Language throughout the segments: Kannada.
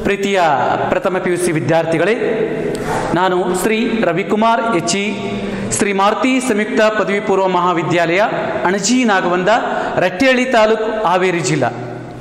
ಪ್ರೀತಿಯ ಪ್ರಥಮ ಪಿ ಯು ಸಿ ವಿದ್ಯಾರ್ಥಿಗಳೇ ನಾನು ಶ್ರೀ ರವಿಕುಮಾರ್ ಎಚ್ ಶ್ರೀ ಮಾರುತಿ ಸಂಯುಕ್ತ ಪದವಿ ಪೂರ್ವ ಮಹಾವಿದ್ಯಾಲಯ ಅಣಜಿ ನಾಗವಂದ ರಟ್ಟೆಹಳ್ಳಿ ತಾಲೂಕು ಹಾವೇರಿ ಜಿಲ್ಲಾ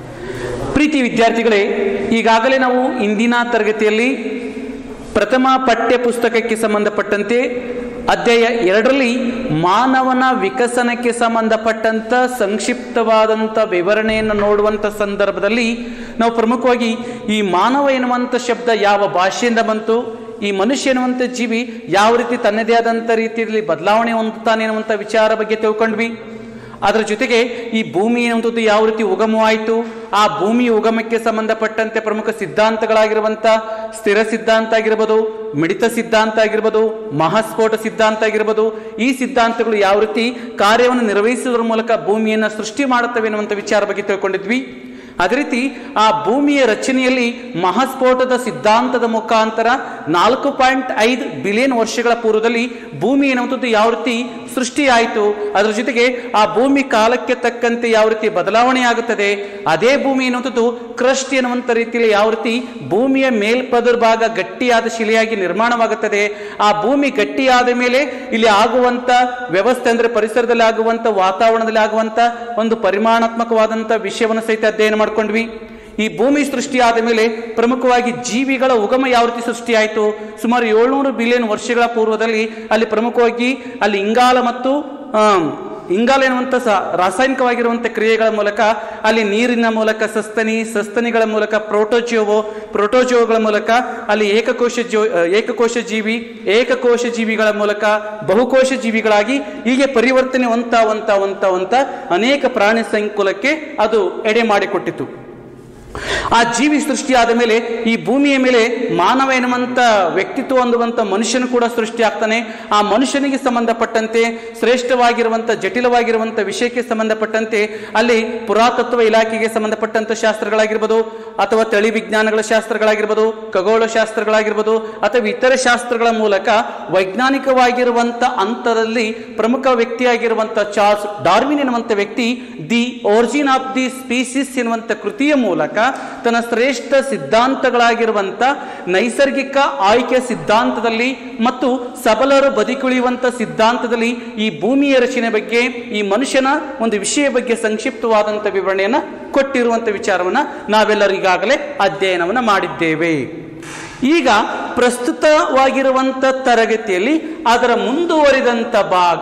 ಪ್ರೀತಿ ವಿದ್ಯಾರ್ಥಿಗಳೇ ಈಗಾಗಲೇ ನಾವು ಇಂದಿನ ತರಗತಿಯಲ್ಲಿ ಪ್ರಥಮ ಪಠ್ಯ ಪುಸ್ತಕಕ್ಕೆ ಸಂಬಂಧಪಟ್ಟಂತೆ ಅಧ್ಯಾಯ ಎರಡರಲ್ಲಿ ಮಾನವನ ವಿಕಸನಕ್ಕೆ ಸಂಬಂಧಪಟ್ಟಂತ ಸಂಕ್ಷಿಪ್ತವಾದಂಥ ವಿವರಣೆಯನ್ನು ನೋಡುವಂಥ ಸಂದರ್ಭದಲ್ಲಿ ನಾವು ಪ್ರಮುಖವಾಗಿ ಈ ಮಾನವ ಎನ್ನುವಂಥ ಶಬ್ದ ಯಾವ ಭಾಷೆಯಿಂದ ಬಂತು ಈ ಮನುಷ್ಯ ಎನ್ನುವಂಥ ಜೀವಿ ಯಾವ ರೀತಿ ತನ್ನದೇ ಆದಂಥ ರೀತಿಯಲ್ಲಿ ಬದಲಾವಣೆ ಹೊಂದುತ್ತಾನೆ ಎನ್ನುವಂಥ ವಿಚಾರ ಬಗ್ಗೆ ತಿಳ್ಕೊಂಡ್ವಿ ಅದರ ಜೊತೆಗೆ ಈ ಭೂಮಿ ಎನ್ನುವಂಥದ್ದು ಯಾವ ರೀತಿ ಉಗಮವಾಯಿತು ಆ ಭೂಮಿ ಉಗಮಕ್ಕೆ ಸಂಬಂಧಪಟ್ಟಂತೆ ಪ್ರಮುಖ ಸಿದ್ಧಾಂತಗಳಾಗಿರುವಂಥ ಸ್ಥಿರ ಸಿದ್ಧಾಂತ ಆಗಿರ್ಬೋದು ಮಿಡಿತ ಸಿದ್ಧಾಂತ ಆಗಿರ್ಬೋದು ಮಹಾಸ್ಫೋಟ ಸಿದ್ಧಾಂತ ಆಗಿರ್ಬೋದು ಈ ಸಿದ್ಧಾಂತಗಳು ಯಾವ ರೀತಿ ಕಾರ್ಯವನ್ನು ನಿರ್ವಹಿಸುವುದರ ಮೂಲಕ ಭೂಮಿಯನ್ನು ಸೃಷ್ಟಿ ಮಾಡುತ್ತವೆ ಎನ್ನುವಂಥ ವಿಚಾರ ಬಗ್ಗೆ ತಿಳ್ಕೊಂಡಿದ್ವಿ ಅದೇ ರೀತಿ ಆ ಭೂಮಿಯ ರಚನೆಯಲ್ಲಿ ಮಹಾಸ್ಫೋಟದ ಸಿದ್ಧಾಂತದ ಮುಖಾಂತರ ನಾಲ್ಕು ಪಾಯಿಂಟ್ ಐದು ಬಿಲಿಯನ್ ವರ್ಷಗಳ ಪೂರ್ವದಲ್ಲಿ ಭೂಮಿ ಎನ್ನುವಂಥದ್ದು ಯಾವ ರೀತಿ ಸೃಷ್ಟಿಯಾಯಿತು ಅದರ ಜೊತೆಗೆ ಆ ಭೂಮಿ ಕಾಲಕ್ಕೆ ತಕ್ಕಂತೆ ಯಾವ ರೀತಿ ಬದಲಾವಣೆ ಆಗುತ್ತದೆ ಅದೇ ಭೂಮಿ ಎನ್ನುವಂಥದ್ದು ಕ್ರಸ್ಟ್ ಎನ್ನುವಂಥ ರೀತಿಯಲ್ಲಿ ಯಾವ ರೀತಿ ಭೂಮಿಯ ಮೇಲ್ಪದರ ಭಾಗ ಗಟ್ಟಿಯಾದ ಶಿಲೆಯಾಗಿ ನಿರ್ಮಾಣವಾಗುತ್ತದೆ ಆ ಭೂಮಿ ಗಟ್ಟಿಯಾದ ಮೇಲೆ ಇಲ್ಲಿ ಆಗುವಂತ ವ್ಯವಸ್ಥೆ ಅಂದ್ರೆ ಪರಿಸರದಲ್ಲಿ ಆಗುವಂತ ವಾತಾವರಣದಲ್ಲಿ ಆಗುವಂತ ಒಂದು ಪರಿಮಾಣಾತ್ಮಕವಾದಂಥ ವಿಷಯವನ್ನು ಸಹಿತ ಅಧ್ಯಯನ ಮಾಡ್ಕೊಂಡ್ವಿ ಈ ಭೂಮಿ ಸೃಷ್ಟಿಯಾದ ಮೇಲೆ ಪ್ರಮುಖವಾಗಿ ಜೀವಿಗಳ ಉಗಮ ಯಾವ ರೀತಿ ಸೃಷ್ಟಿಯಾಯಿತು ಸುಮಾರು ಏಳ್ನೂರು ಬಿಲಿಯನ್ ವರ್ಷಗಳ ಪೂರ್ವದಲ್ಲಿ ಅಲ್ಲಿ ಪ್ರಮುಖವಾಗಿ ಅಲ್ಲಿ ಇಂಗಾಲ ಮತ್ತು ಆಮ್, ಇಂಗಾಲ ಎನ್ನುವಂಥ ಸ ರಾಸಾಯನಿಕವಾಗಿರುವಂಥ ಕ್ರಿಯೆಗಳ ಮೂಲಕ ಅಲ್ಲಿ ನೀರಿನ ಮೂಲಕ ಸಸ್ತನಿ ಸಸ್ತನಿಗಳ ಮೂಲಕ ಪ್ರೋಟೋಜಿಯೋವೋ ಪ್ರೋಟೋಜಿಯೋಗಳ ಮೂಲಕ ಅಲ್ಲಿ ಏಕಕೋಶ ಜೋ ಏಕಕೋಶ ಜೀವಿ ಏಕಕೋಶ ಜೀವಿಗಳ ಮೂಲಕ ಬಹುಕೋಶ ಜೀವಿಗಳಾಗಿ ಹೀಗೆ ಪರಿವರ್ತನೆ ಹೊಂತ ಹೊಂತ ಹೊಂತ ಹೊಂತ ಅನೇಕ ಪ್ರಾಣಿ ಸಂಕುಲಕ್ಕೆ ಅದು ಎಡೆ ಮಾಡಿಕೊಟ್ಟಿತು ಆ ಜೀವಿ ಸೃಷ್ಟಿಯಾದ ಮೇಲೆ ಈ ಭೂಮಿಯ ಮೇಲೆ ಮಾನವ ಎನ್ನುವಂಥ ವ್ಯಕ್ತಿತ್ವ ಹೊಂದುವಂಥ ಮನುಷ್ಯನು ಕೂಡ ಸೃಷ್ಟಿಯಾಗ್ತಾನೆ ಆ ಮನುಷ್ಯನಿಗೆ ಸಂಬಂಧಪಟ್ಟಂತೆ ಶ್ರೇಷ್ಠವಾಗಿರುವಂಥ ಜಟಿಲವಾಗಿರುವಂಥ ವಿಷಯಕ್ಕೆ ಸಂಬಂಧಪಟ್ಟಂತೆ ಅಲ್ಲಿ ಪುರಾತತ್ವ ಇಲಾಖೆಗೆ ಸಂಬಂಧಪಟ್ಟಂಥ ಶಾಸ್ತ್ರಗಳಾಗಿರ್ಬೋದು ಅಥವಾ ತಳಿ ವಿಜ್ಞಾನಗಳ ಶಾಸ್ತ್ರಗಳಾಗಿರ್ಬೋದು ಖಗೋಳ ಶಾಸ್ತ್ರಗಳಾಗಿರ್ಬೋದು ಅಥವಾ ಇತರೆ ಶಾಸ್ತ್ರಗಳ ಮೂಲಕ ವೈಜ್ಞಾನಿಕವಾಗಿರುವಂಥ ಹಂತದಲ್ಲಿ ಪ್ರಮುಖ ವ್ಯಕ್ತಿಯಾಗಿರುವಂಥ ಚಾರ್ಲ್ಸ್ ಡಾರ್ವಿನ್ ಎನ್ನುವಂಥ ವ್ಯಕ್ತಿ the origin of the species ಎನ್ನುವಂಥ ಕೃತಿಯ ಮೂಲಕ ತನ್ನ ಶ್ರೇಷ್ಠ ಸಿದ್ಧಾಂತಗಳಾಗಿರುವಂಥ ನೈಸರ್ಗಿಕ ಆಯ್ಕೆ ಸಿದ್ಧಾಂತದಲ್ಲಿ ಮತ್ತು ಸಬಲರು ಬದುಕುಳಿಯುವಂಥ ಸಿದ್ಧಾಂತದಲ್ಲಿ ಈ ಭೂಮಿಯ ರಚನೆ ಬಗ್ಗೆ ಈ ಮನುಷ್ಯನ ಒಂದು ವಿಷಯ ಬಗ್ಗೆ ಸಂಕ್ಷಿಪ್ತವಾದಂಥ ವಿವರಣೆಯನ್ನು ಕೊಟ್ಟಿರುವಂಥ ವಿಚಾರವನ್ನು ನಾವೆಲ್ಲರೂ ಈಗಾಗಲೇ ಅಧ್ಯಯನವನ್ನು ಮಾಡಿದ್ದೇವೆ ಈಗ ಪ್ರಸ್ತುತವಾಗಿರುವಂಥ ತರಗತಿಯಲ್ಲಿ ಅದರ ಮುಂದುವರಿದಂಥ ಭಾಗ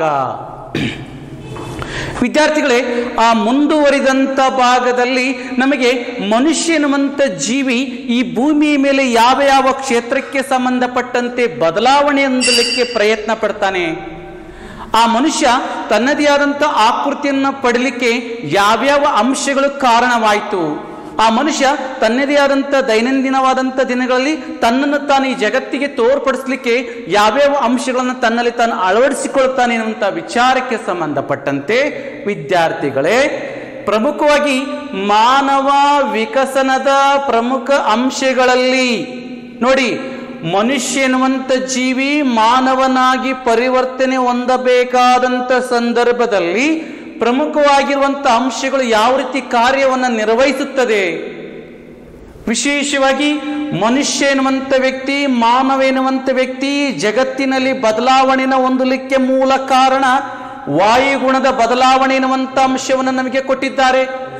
ವಿದ್ಯಾರ್ಥಿಗಳೇ ಆ ಮುಂದುವರಿದಂಥ ಭಾಗದಲ್ಲಿ ನಮಗೆ ಮನುಷ್ಯ ಎನ್ನುವಂಥ ಜೀವಿ ಈ ಭೂಮಿಯ ಮೇಲೆ ಯಾವ ಯಾವ ಕ್ಷೇತ್ರಕ್ಕೆ ಸಂಬಂಧಪಟ್ಟಂತೆ ಬದಲಾವಣೆ ಹೊಂದಲಿಕ್ಕೆ ಪ್ರಯತ್ನ ಪಡ್ತಾನೆ ಆ ಮನುಷ್ಯ ತನ್ನದೇ ಆದಂಥ ಆಕೃತಿಯನ್ನು ಪಡಲಿಕ್ಕೆ ಯಾವ್ಯಾವ ಅಂಶಗಳು ಕಾರಣವಾಯಿತು ಆ ಮನುಷ್ಯ ತನ್ನದೇ ಆದಂಥ ದೈನಂದಿನವಾದಂಥ ದಿನಗಳಲ್ಲಿ ತನ್ನನ್ನು ತಾನು ಈ ಜಗತ್ತಿಗೆ ತೋರ್ಪಡಿಸ್ಲಿಕ್ಕೆ ಯಾವ್ಯಾವ ಅಂಶಗಳನ್ನು ತನ್ನಲ್ಲಿ ತಾನು ಅಳವಡಿಸಿಕೊಳ್ತಾನೆ ಎನ್ನುವಂಥ ವಿಚಾರಕ್ಕೆ ಸಂಬಂಧಪಟ್ಟಂತೆ ವಿದ್ಯಾರ್ಥಿಗಳೇ ಪ್ರಮುಖವಾಗಿ ಮಾನವ ವಿಕಸನದ ಪ್ರಮುಖ ಅಂಶಗಳಲ್ಲಿ ನೋಡಿ ಮನುಷ್ಯ ಎನ್ನುವಂಥ ಜೀವಿ ಮಾನವನಾಗಿ ಪರಿವರ್ತನೆ ಹೊಂದಬೇಕಾದಂಥ ಸಂದರ್ಭದಲ್ಲಿ ಪ್ರಮುಖವಾಗಿರುವಂಥ ಅಂಶಗಳು ಯಾವ ರೀತಿ ಕಾರ್ಯವನ್ನು ನಿರ್ವಹಿಸುತ್ತದೆ ವಿಶೇಷವಾಗಿ ಮನುಷ್ಯ ಎನ್ನುವಂಥ ವ್ಯಕ್ತಿ ಮಾನವ ಎನ್ನುವಂಥ ವ್ಯಕ್ತಿ ಜಗತ್ತಿನಲ್ಲಿ ಬದಲಾವಣೆನ ಹೊಂದಲಿಕ್ಕೆ ಮೂಲ ಕಾರಣ ವಾಯುಗುಣದ ಬದಲಾವಣೆ ಎನ್ನುವಂಥ ಅಂಶವನ್ನು ನಮಗೆ ಕೊಟ್ಟಿದ್ದಾರೆ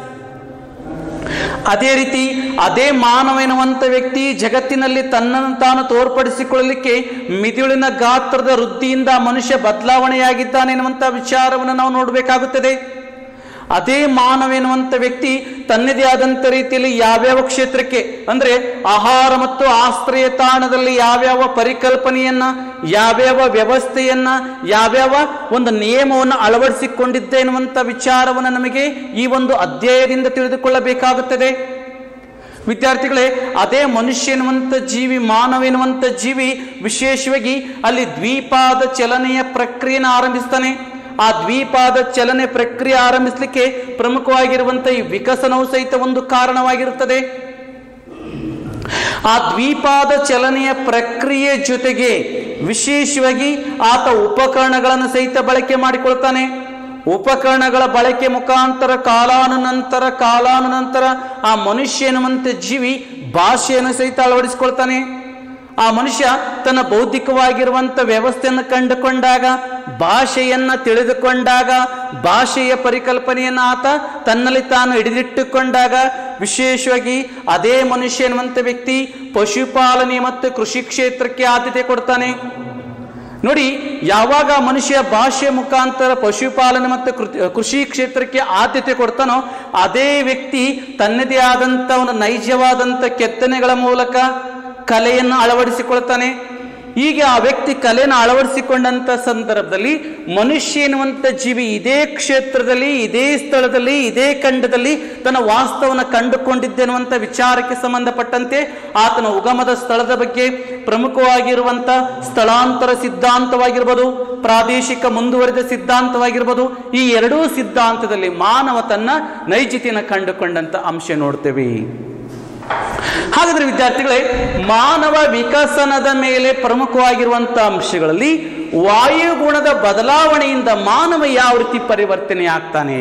ಅದೇ ರೀತಿ ಅದೇ ಮಾನವ ಎನ್ನುವಂಥ ವ್ಯಕ್ತಿ ಜಗತ್ತಿನಲ್ಲಿ ತನ್ನನ್ನು ತಾನು ತೋರ್ಪಡಿಸಿಕೊಳ್ಳಲಿಕ್ಕೆ ಮಿದುಳಿನ ಗಾತ್ರದ ವೃದ್ಧಿಯಿಂದ ಮನುಷ್ಯ ಬದಲಾವಣೆಯಾಗಿದ್ದಾನೆ ಎನ್ನುವಂಥ ವಿಚಾರವನ್ನು ನಾವು ನೋಡಬೇಕಾಗುತ್ತದೆ ಅದೇ ಮಾನವ ಎನ್ನುವಂಥ ವ್ಯಕ್ತಿ ತನ್ನದೇ ಆದಂಥ ರೀತಿಯಲ್ಲಿ ಯಾವ್ಯಾವ ಕ್ಷೇತ್ರಕ್ಕೆ ಅಂದ್ರೆ ಆಹಾರ ಮತ್ತು ಆಶ್ರಯ ತಾಣದಲ್ಲಿ ಯಾವ್ಯಾವ ಪರಿಕಲ್ಪನೆಯನ್ನ ಯಾವ್ಯಾವ ವ್ಯವಸ್ಥೆಯನ್ನ ಯಾವ್ಯಾವ ಒಂದು ನಿಯಮವನ್ನು ಅಳವಡಿಸಿಕೊಂಡಿದ್ದೆ ಎನ್ನುವಂಥ ವಿಚಾರವನ್ನು ನಮಗೆ ಈ ಒಂದು ಅಧ್ಯಾಯದಿಂದ ತಿಳಿದುಕೊಳ್ಳಬೇಕಾಗುತ್ತದೆ ವಿದ್ಯಾರ್ಥಿಗಳೇ ಅದೇ ಮನುಷ್ಯ ಎನ್ನುವಂಥ ಜೀವಿ ಮಾನವ ಎನ್ನುವಂಥ ಜೀವಿ ವಿಶೇಷವಾಗಿ ಅಲ್ಲಿ ದ್ವೀಪಾದ ಚಲನೆಯ ಪ್ರಕ್ರಿಯೆಯನ್ನು ಆರಂಭಿಸ್ತಾನೆ ಆ ದ್ವೀಪಾದ ಚಲನೆ ಪ್ರಕ್ರಿಯೆ ಆರಂಭಿಸಲಿಕ್ಕೆ ಪ್ರಮುಖವಾಗಿರುವಂಥ ಈ ವಿಕಸನವು ಸಹಿತ ಒಂದು ಕಾರಣವಾಗಿರುತ್ತದೆ ಆ ದ್ವೀಪಾದ ಚಲನೆಯ ಪ್ರಕ್ರಿಯೆ ಜೊತೆಗೆ ವಿಶೇಷವಾಗಿ ಆತ ಉಪಕರಣಗಳನ್ನು ಸಹಿತ ಬಳಕೆ ಮಾಡಿಕೊಳ್ತಾನೆ ಉಪಕರಣಗಳ ಬಳಕೆ ಮುಖಾಂತರ ಕಾಲಾನುನಂತರ ಕಾಲಾನುನಂತರ ಆ ಮನುಷ್ಯ ಎನ್ನುವಂಥ ಜೀವಿ ಭಾಷೆಯನ್ನು ಸಹಿತ ಅಳವಡಿಸಿಕೊಳ್ತಾನೆ ಆ ಮನುಷ್ಯ ತನ್ನ ಬೌದ್ಧಿಕವಾಗಿರುವಂಥ ವ್ಯವಸ್ಥೆಯನ್ನು ಕಂಡುಕೊಂಡಾಗ ಭಾಷೆಯನ್ನ ತಿಳಿದುಕೊಂಡಾಗ ಭಾಷೆಯ ಪರಿಕಲ್ಪನೆಯನ್ನು ಆತ ತನ್ನಲ್ಲಿ ತಾನು ಹಿಡಿದಿಟ್ಟುಕೊಂಡಾಗ ವಿಶೇಷವಾಗಿ ಅದೇ ಮನುಷ್ಯ ಎನ್ನುವಂಥ ವ್ಯಕ್ತಿ ಪಶುಪಾಲನೆ ಮತ್ತು ಕೃಷಿ ಕ್ಷೇತ್ರಕ್ಕೆ ಆದ್ಯತೆ ಕೊಡ್ತಾನೆ ನೋಡಿ ಯಾವಾಗ ಮನುಷ್ಯ ಭಾಷೆ ಮುಖಾಂತರ ಪಶುಪಾಲನೆ ಮತ್ತು ಕೃ- ಕೃಷಿ ಕ್ಷೇತ್ರಕ್ಕೆ ಆದ್ಯತೆ ಕೊಡ್ತಾನೋ ಅದೇ ವ್ಯಕ್ತಿ ತನ್ನದೇ ಆದಂಥ ಒಂದು ನೈಜವಾದಂಥ ಕೆತ್ತನೆಗಳ ಮೂಲಕ ಕಲೆಯನ್ನು ಅಳವಡಿಸಿಕೊಳ್ತಾನೆ ಹೀಗೆ ಆ ವ್ಯಕ್ತಿ ಕಲೆಯನ್ನು ಅಳವಡಿಸಿಕೊಂಡಂತ ಸಂದರ್ಭದಲ್ಲಿ ಮನುಷ್ಯ ಎನ್ನುವಂಥ ಜೀವಿ ಇದೇ ಕ್ಷೇತ್ರದಲ್ಲಿ ಇದೇ ಸ್ಥಳದಲ್ಲಿ ಇದೇ ಖಂಡದಲ್ಲಿ ತನ್ನ ವಾಸ್ತವವನ್ನು ಕಂಡುಕೊಂಡಿದ್ದೆನ್ನುವಂಥ ವಿಚಾರಕ್ಕೆ ಸಂಬಂಧಪಟ್ಟಂತೆ ಆತನ ಉಗಮದ ಸ್ಥಳದ ಬಗ್ಗೆ ಪ್ರಮುಖವಾಗಿರುವಂಥ ಸ್ಥಳಾಂತರ ಸಿದ್ಧಾಂತವಾಗಿರ್ಬೋದು ಪ್ರಾದೇಶಿಕ ಮುಂದುವರಿದ ಸಿದ್ಧಾಂತವಾಗಿರ್ಬೋದು ಈ ಎರಡೂ ಸಿದ್ಧಾಂತದಲ್ಲಿ ಮಾನವ ತನ್ನ ನೈಜಿತೆಯನ್ನು ಕಂಡುಕೊಂಡಂತ ಅಂಶ ನೋಡ್ತೇವೆ ಹಾಗಾದ್ರೆ ವಿದ್ಯಾರ್ಥಿಗಳೇ ಮಾನವ ವಿಕಸನದ ಮೇಲೆ ಪ್ರಮುಖವಾಗಿರುವಂತಹ ಅಂಶಗಳಲ್ಲಿ ವಾಯುಗುಣದ ಬದಲಾವಣೆಯಿಂದ ಮಾನವ ಯಾವ ರೀತಿ ಪರಿವರ್ತನೆ ಆಗ್ತಾನೆ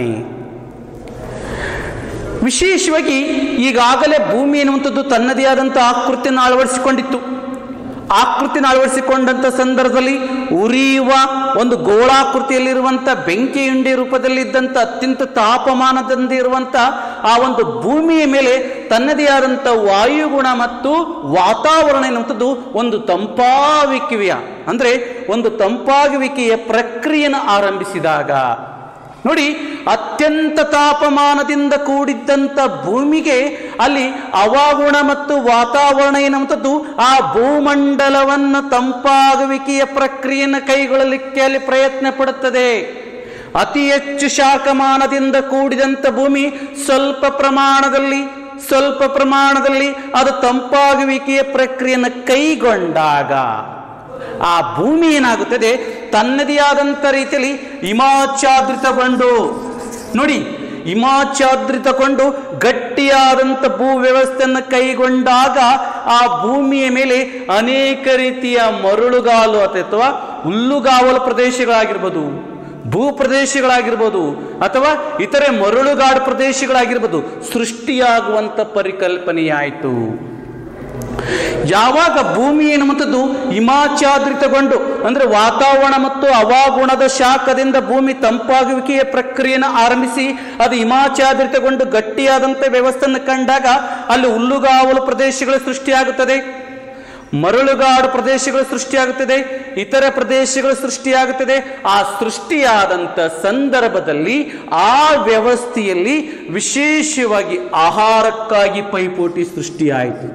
ವಿಶೇಷವಾಗಿ ಈಗಾಗಲೇ ಭೂಮಿ ಎನ್ನುವಂಥದ್ದು ತನ್ನದೇ ಆದಂಥ ಆಕೃತಿಯನ್ನು ಅಳವಡಿಸಿಕೊಂಡಿತ್ತು ಆಕೃತಿನ ಅಳವಡಿಸಿಕೊಂಡಂತ ಸಂದರ್ಭದಲ್ಲಿ ಉರಿಯುವ ಒಂದು ಗೋಳಾಕೃತಿಯಲ್ಲಿರುವಂಥ ಬೆಂಕಿಯುಂಡೆ ರೂಪದಲ್ಲಿದ್ದಂಥ ಅತ್ಯಂತ ತಾಪಮಾನದಿಂದ ಇರುವಂಥ ಆ ಒಂದು ಭೂಮಿಯ ಮೇಲೆ ತನ್ನದೇ ಆದಂಥ ವಾಯುಗುಣ ಮತ್ತು ವಾತಾವರಣ ಎನ್ನುವಂಥದ್ದು ಒಂದು ತಂಪಾವಿಕೆಯ ಅಂದ್ರೆ ಒಂದು ತಂಪಾಗುವಿಕೆಯ ಪ್ರಕ್ರಿಯೆಯನ್ನು ಆರಂಭಿಸಿದಾಗ ನೋಡಿ ಅತ್ಯಂತ ತಾಪಮಾನದಿಂದ ಕೂಡಿದ್ದಂಥ ಭೂಮಿಗೆ ಅಲ್ಲಿ ಹವಾಗುಣ ಮತ್ತು ವಾತಾವರಣ ಎನ್ನುವಂಥದ್ದು ಆ ಭೂಮಂಡಲವನ್ನು ತಂಪಾಗುವಿಕೆಯ ಪ್ರಕ್ರಿಯೆಯನ್ನು ಕೈಗೊಳ್ಳಲಿಕ್ಕೆ ಅಲ್ಲಿ ಪ್ರಯತ್ನ ಪಡುತ್ತದೆ ಅತಿ ಹೆಚ್ಚು ಶಾಖಮಾನದಿಂದ ಕೂಡಿದಂಥ ಭೂಮಿ ಸ್ವಲ್ಪ ಪ್ರಮಾಣದಲ್ಲಿ ಸ್ವಲ್ಪ ಪ್ರಮಾಣದಲ್ಲಿ ಅದು ತಂಪಾಗುವಿಕೆಯ ಪ್ರಕ್ರಿಯೆಯನ್ನು ಕೈಗೊಂಡಾಗ ಆ ಭೂಮಿ ಏನಾಗುತ್ತದೆ ತನ್ನದೇ ಆದಂಥ ರೀತಿಯಲ್ಲಿ ಹಿಮಾಚ್ಛಾದೃತಗೊಂಡು ನೋಡಿ ಹಿಮಾಚ್ಛಾದೃತಗೊಂಡು ಗಟ್ಟಿಯಾದಂಥ ಭೂ ವ್ಯವಸ್ಥೆಯನ್ನು ಕೈಗೊಂಡಾಗ ಆ ಭೂಮಿಯ ಮೇಲೆ ಅನೇಕ ರೀತಿಯ ಮರಳುಗಾಲು ಅಥವಾ ಹುಲ್ಲುಗಾವಲು ಪ್ರದೇಶಗಳಾಗಿರ್ಬೋದು ಭೂ ಪ್ರದೇಶಗಳಾಗಿರ್ಬೋದು ಅಥವಾ ಇತರೆ ಮರಳುಗಾಡು ಪ್ರದೇಶಗಳಾಗಿರ್ಬೋದು ಸೃಷ್ಟಿಯಾಗುವಂಥ ಪರಿಕಲ್ಪನೆಯಾಯಿತು ಯಾವಾಗ ಭೂಮಿ ಎನ್ನುವಂಥದ್ದು ಹಿಮಾಚ್ಛಾದೃತಗೊಂಡು ಅಂದ್ರೆ ವಾತಾವರಣ ಮತ್ತು ಹವಾಗುಣದ ಶಾಖದಿಂದ ಭೂಮಿ ತಂಪಾಗುವಿಕೆಯ ಪ್ರಕ್ರಿಯೆಯನ್ನು ಆರಂಭಿಸಿ ಅದು ಹಿಮಾಚ್ಛಾದೃತಗೊಂಡು ಗಟ್ಟಿಯಾದಂಥ ವ್ಯವಸ್ಥೆಯನ್ನು ಕಂಡಾಗ ಅಲ್ಲಿ ಹುಲ್ಲುಗಾವಲು ಪ್ರದೇಶಗಳು ಸೃಷ್ಟಿಯಾಗುತ್ತದೆ ಮರಳುಗಾಡು ಪ್ರದೇಶಗಳು ಸೃಷ್ಟಿಯಾಗುತ್ತದೆ ಇತರ ಪ್ರದೇಶಗಳು ಸೃಷ್ಟಿಯಾಗುತ್ತದೆ ಆ ಸೃಷ್ಟಿಯಾದಂಥ ಸಂದರ್ಭದಲ್ಲಿ ಆ ವ್ಯವಸ್ಥೆಯಲ್ಲಿ ವಿಶೇಷವಾಗಿ ಆಹಾರಕ್ಕಾಗಿ ಪೈಪೋಟಿ ಸೃಷ್ಟಿಯಾಯಿತು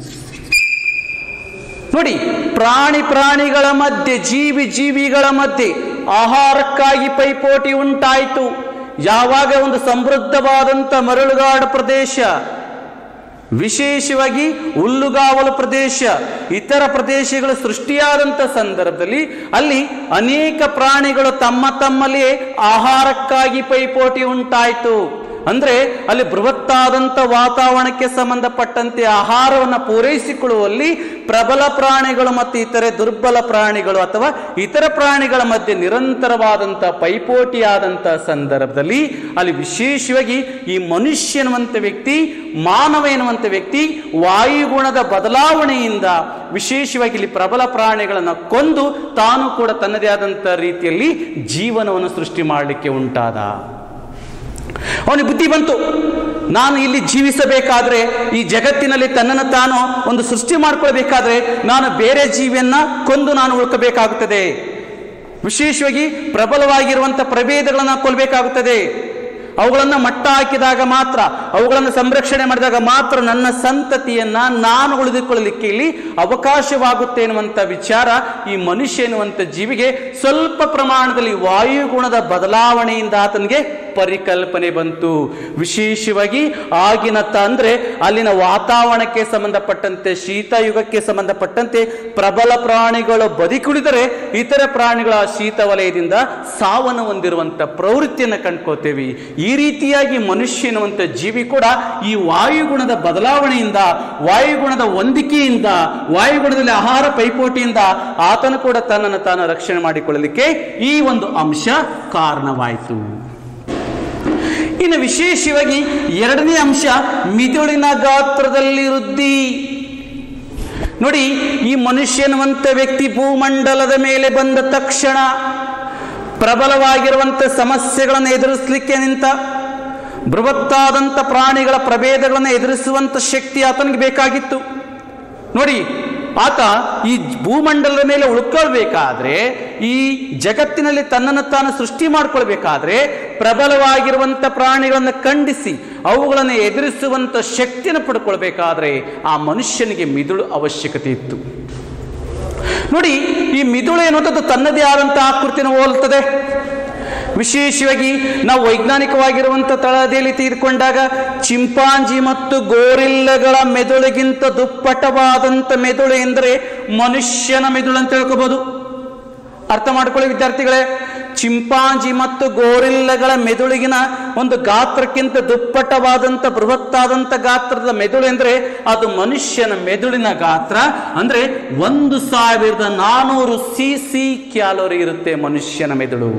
ನೋಡಿ ಪ್ರಾಣಿ ಪ್ರಾಣಿಗಳ ಮಧ್ಯೆ ಜೀವಿ ಜೀವಿಗಳ ಮಧ್ಯೆ ಆಹಾರಕ್ಕಾಗಿ ಪೈಪೋಟಿ ಉಂಟಾಯಿತು ಯಾವಾಗ ಒಂದು ಸಮೃದ್ಧವಾದಂಥ ಮರಳುಗಾಡು ಪ್ರದೇಶ ವಿಶೇಷವಾಗಿ ಹುಲ್ಲುಗಾವಲು ಪ್ರದೇಶ ಇತರ ಪ್ರದೇಶಗಳು ಸೃಷ್ಟಿಯಾದಂಥ ಸಂದರ್ಭದಲ್ಲಿ ಅಲ್ಲಿ ಅನೇಕ ಪ್ರಾಣಿಗಳು ತಮ್ಮ ತಮ್ಮಲ್ಲಿಯೇ ಆಹಾರಕ್ಕಾಗಿ ಪೈಪೋಟಿ ಉಂಟಾಯಿತು ಅಂದ್ರೆ ಅಲ್ಲಿ ಬೃಹತ್ತಾದಂಥ ವಾತಾವರಣಕ್ಕೆ ಸಂಬಂಧಪಟ್ಟಂತೆ ಆಹಾರವನ್ನು ಪೂರೈಸಿಕೊಳ್ಳುವಲ್ಲಿ ಪ್ರಬಲ ಪ್ರಾಣಿಗಳು ಮತ್ತು ಇತರೆ ದುರ್ಬಲ ಪ್ರಾಣಿಗಳು ಅಥವಾ ಇತರ ಪ್ರಾಣಿಗಳ ಮಧ್ಯೆ ನಿರಂತರವಾದಂಥ ಪೈಪೋಟಿಯಾದಂಥ ಸಂದರ್ಭದಲ್ಲಿ ಅಲ್ಲಿ ವಿಶೇಷವಾಗಿ ಈ ಮನುಷ್ಯ ಎನ್ನುವಂಥ ವ್ಯಕ್ತಿ ಮಾನವ ಎನ್ನುವಂಥ ವ್ಯಕ್ತಿ ವಾಯುಗುಣದ ಬದಲಾವಣೆಯಿಂದ ವಿಶೇಷವಾಗಿ ಇಲ್ಲಿ ಪ್ರಬಲ ಪ್ರಾಣಿಗಳನ್ನು ಕೊಂದು ತಾನು ಕೂಡ ತನ್ನದೇ ಆದಂಥ ರೀತಿಯಲ್ಲಿ ಜೀವನವನ್ನು ಸೃಷ್ಟಿ ಮಾಡಲಿಕ್ಕೆ ಉಂಟಾದ ಅವನಿಗೆ ಬುದ್ಧಿ ಬಂತು ನಾನು ಇಲ್ಲಿ ಜೀವಿಸಬೇಕಾದ್ರೆ ಈ ಜಗತ್ತಿನಲ್ಲಿ ತನ್ನನ್ನು ತಾನು ಒಂದು ಸೃಷ್ಟಿ ಮಾಡ್ಕೊಳ್ಬೇಕಾದ್ರೆ ನಾನು ಬೇರೆ ಜೀವಿಯನ್ನ ಕೊಂದು ನಾನು ಉಳ್ಕಬೇಕಾಗುತ್ತದೆ ವಿಶೇಷವಾಗಿ ಪ್ರಬಲವಾಗಿರುವಂಥ ಪ್ರಭೇದಗಳನ್ನು ಕೊಲ್ಲಬೇಕಾಗುತ್ತದೆ ಅವುಗಳನ್ನು ಮಟ್ಟ ಹಾಕಿದಾಗ ಮಾತ್ರ ಅವುಗಳನ್ನು ಸಂರಕ್ಷಣೆ ಮಾಡಿದಾಗ ಮಾತ್ರ ನನ್ನ ಸಂತತಿಯನ್ನ ನಾನು ಉಳಿದುಕೊಳ್ಳಲಿಕ್ಕೆ ಇಲ್ಲಿ ಅವಕಾಶವಾಗುತ್ತೆ ಎನ್ನುವಂಥ ವಿಚಾರ ಈ ಮನುಷ್ಯ ಎನ್ನುವಂಥ ಜೀವಿಗೆ ಸ್ವಲ್ಪ ಪ್ರಮಾಣದಲ್ಲಿ ವಾಯುಗುಣದ ಬದಲಾವಣೆಯಿಂದ ಆತನಿಗೆ ಪರಿಕಲ್ಪನೆ ಬಂತು ವಿಶೇಷವಾಗಿ ಆಗಿನ ತ ಅಂದ್ರೆ ಅಲ್ಲಿನ ವಾತಾವರಣಕ್ಕೆ ಸಂಬಂಧಪಟ್ಟಂತೆ ಶೀತಯುಗಕ್ಕೆ ಸಂಬಂಧಪಟ್ಟಂತೆ ಪ್ರಬಲ ಪ್ರಾಣಿಗಳು ಬದುಕುಳಿದರೆ ಇತರ ಪ್ರಾಣಿಗಳ ಶೀತ ವಲಯದಿಂದ ಸಾವನ್ನು ಹೊಂದಿರುವಂತ ಪ್ರವೃತ್ತಿಯನ್ನು ಕಂಡ್ಕೋತೇವೆ ಈ ರೀತಿಯಾಗಿ ಮನುಷ್ಯ ಎನ್ನುವಂಥ ಜೀವಿ ಕೂಡ ಈ ವಾಯುಗುಣದ ಬದಲಾವಣೆಯಿಂದ ವಾಯುಗುಣದ ಹೊಂದಿಕೆಯಿಂದ ವಾಯುಗುಣದಲ್ಲಿ ಆಹಾರ ಪೈಪೋಟಿಯಿಂದ ಆತನು ಕೂಡ ತನ್ನನ್ನು ತಾನು ರಕ್ಷಣೆ ಮಾಡಿಕೊಳ್ಳಲಿಕ್ಕೆ ಈ ಒಂದು ಅಂಶ ಕಾರಣವಾಯಿತು ಇನ್ನು ಇನ್ನು ವಿಶೇಷವಾಗಿ ಎರಡನೇ ಅಂಶ ಮಿದುಳಿನ ಗಾತ್ರದಲ್ಲಿ ವೃದ್ಧಿ ನೋಡಿ ಈ ಮನುಷ್ಯನುವಂತ ವ್ಯಕ್ತಿ ಭೂಮಂಡಲದ ಮೇಲೆ ಬಂದ ತಕ್ಷಣ ಪ್ರಬಲವಾಗಿರುವಂಥ ಸಮಸ್ಯೆಗಳನ್ನು ಎದುರಿಸಲಿಕ್ಕೆ ನಿಂತ ಬೃಹತ್ತಾದಂಥ ಪ್ರಾಣಿಗಳ ಪ್ರಭೇದಗಳನ್ನು ಎದುರಿಸುವಂಥ ಶಕ್ತಿ ಆತನಿಗೆ ಬೇಕಾಗಿತ್ತು ನೋಡಿ ಆತ ಈ ಭೂಮಂಡಲದ ಮೇಲೆ ಉಳ್ಕೊಳ್ಬೇಕಾದ್ರೆ ಈ ಜಗತ್ತಿನಲ್ಲಿ ತನ್ನನ್ನು ತಾನು ಸೃಷ್ಟಿ ಮಾಡ್ಕೊಳ್ಬೇಕಾದ್ರೆ ಪ್ರಬಲವಾಗಿರುವಂಥ ಪ್ರಾಣಿಗಳನ್ನು ಖಂಡಿಸಿ ಅವುಗಳನ್ನು ಎದುರಿಸುವಂಥ ಶಕ್ತಿಯನ್ನು ಪಡ್ಕೊಳ್ಬೇಕಾದ್ರೆ ಆ ಮನುಷ್ಯನಿಗೆ ಮಿದುಳು ಅವಶ್ಯಕತೆ ಇತ್ತು ನೋಡಿ ಈ ಮಿದುಳು ಎನ್ನುವಂಥದ್ದು ತನ್ನದೇ ಆದಂತಹ ಆಕೃತಿಯನ್ನು ಹೋಲ್ತದೆ ವಿಶೇಷವಾಗಿ ನಾವು ವೈಜ್ಞಾನಿಕವಾಗಿರುವಂಥ ತಳಹದಿಯಲ್ಲಿ ತೀರ್ಕೊಂಡಾಗ ಚಿಂಪಾಂಜಿ ಮತ್ತು ಗೋರಿಲ್ಲಗಳ ಮೆದುಳಿಗಿಂತ ದುಪ್ಪಟವಾದಂಥ ಮೆದುಳು ಎಂದರೆ ಮನುಷ್ಯನ ಮೆದುಳು ಅಂತ ಹೇಳ್ಕೋಬಹುದು ಅರ್ಥ ಮಾಡ್ಕೊಳ್ಳಿ ವಿದ್ಯಾರ್ಥಿಗಳೇ ಚಿಂಪಾಂಜಿ ಮತ್ತು ಗೋರಿಲ್ಲಗಳ ಮೆದುಳಿಗಿನ ಒಂದು ಗಾತ್ರಕ್ಕಿಂತ ದುಪ್ಪಟವಾದಂಥ ಬೃಹತ್ತಾದಂಥ ಗಾತ್ರದ ಮೆದುಳು ಎಂದರೆ ಅದು ಮನುಷ್ಯನ ಮೆದುಳಿನ ಗಾತ್ರ ಅಂದ್ರೆ ಒಂದು ಸಾವಿರದ ನಾನೂರು ಸಿ ಸಿ ಕ್ಯಾಲೋರಿ ಇರುತ್ತೆ ಮನುಷ್ಯನ ಮೆದುಳು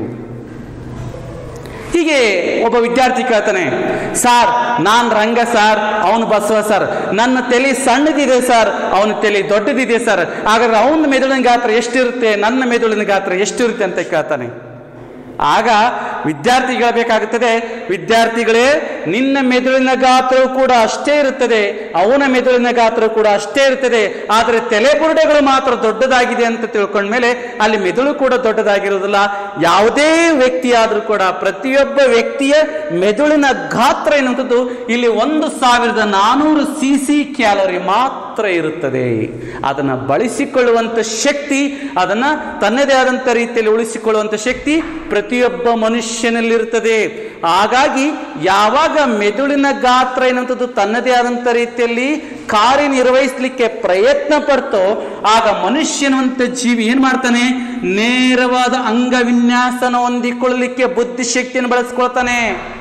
ಹೀಗೆ ಒಬ್ಬ ವಿದ್ಯಾರ್ಥಿ ಕೇಳ್ತಾನೆ ಸಾರ್ ನಾನ್ ರಂಗ ಸರ್ ಅವನು ಬಸವ ಸರ್ ನನ್ನ ತಲೆ ಸಣ್ಣದಿದೆ ಸರ್ ಅವನ ತಲೆ ದೊಡ್ಡದಿದೆ ಸರ್ ಹಾಗಾದ್ರೆ ಅವನ ಮೆದುಳಿನ ಗಾತ್ರ ಎಷ್ಟಿರುತ್ತೆ ನನ್ನ ಮೆದುಳಿನ ಗಾತ್ರ ಎಷ್ಟಿರುತ್ತೆ ಅಂತ ಕೇಳ್ತಾನೆ ಆಗ ವಿದ್ಯಾರ್ಥಿ ಹೇಳಬೇಕಾಗುತ್ತದೆ ವಿದ್ಯಾರ್ಥಿಗಳೇ ನಿನ್ನ ಮೆದುಳಿನ ಗಾತ್ರವು ಕೂಡ ಅಷ್ಟೇ ಇರುತ್ತದೆ ಅವನ ಮೆದುಳಿನ ಗಾತ್ರ ಕೂಡ ಅಷ್ಟೇ ಇರುತ್ತದೆ ಆದರೆ ತಲೆಬುರುಡೆಗಳು ಮಾತ್ರ ದೊಡ್ಡದಾಗಿದೆ ಅಂತ ತಿಳ್ಕೊಂಡ್ಮೇಲೆ ಅಲ್ಲಿ ಮೆದುಳು ಕೂಡ ದೊಡ್ಡದಾಗಿರೋದಿಲ್ಲ ಯಾವುದೇ ವ್ಯಕ್ತಿ ಆದರೂ ಕೂಡ ಪ್ರತಿಯೊಬ್ಬ ವ್ಯಕ್ತಿಯ ಮೆದುಳಿನ ಗಾತ್ರ ಎನ್ನುವಂಥದ್ದು ಇಲ್ಲಿ ಒಂದು ಸಾವಿರದ ನಾನೂರು ಸಿ ಸಿ ಕ್ಯಾಲೋರಿ ಮಾತ್ರ ಇರುತ್ತದೆ ಅದನ್ನು ಬಳಸಿಕೊಳ್ಳುವಂಥ ಶಕ್ತಿ ಅದನ್ನು ತನ್ನದೇ ಆದಂಥ ರೀತಿಯಲ್ಲಿ ಉಳಿಸಿಕೊಳ್ಳುವಂಥ ಶಕ್ತಿ ಪ್ರತಿಯೊಬ್ಬ ಮನುಷ್ಯನಲ್ಲಿರುತ್ತದೆ ಹಾಗಾಗಿ ಯಾವಾಗ ಮೆದುಳಿನ ಗಾತ್ರ ಎನ್ನುವಂಥದ್ದು ತನ್ನದೇ ಆದಂಥ ರೀತಿಯಲ್ಲಿ ಕಾರ್ಯನಿರ್ವಹಿಸಲಿಕ್ಕೆ ಪ್ರಯತ್ನ ಪಡ್ತೋ ಆಗ ಮನುಷ್ಯನಂತ ಜೀವಿ ಏನ್ ಮಾಡ್ತಾನೆ ನೇರವಾದ ಅಂಗವಿನ್ಯಾಸನ ಹೊಂದಿಕೊಳ್ಳಲಿಕ್ಕೆ ಬುದ್ಧಿಶಕ್ತಿಯನ್ನು ಬಳಸ್ಕೊಳ್ತಾನೆ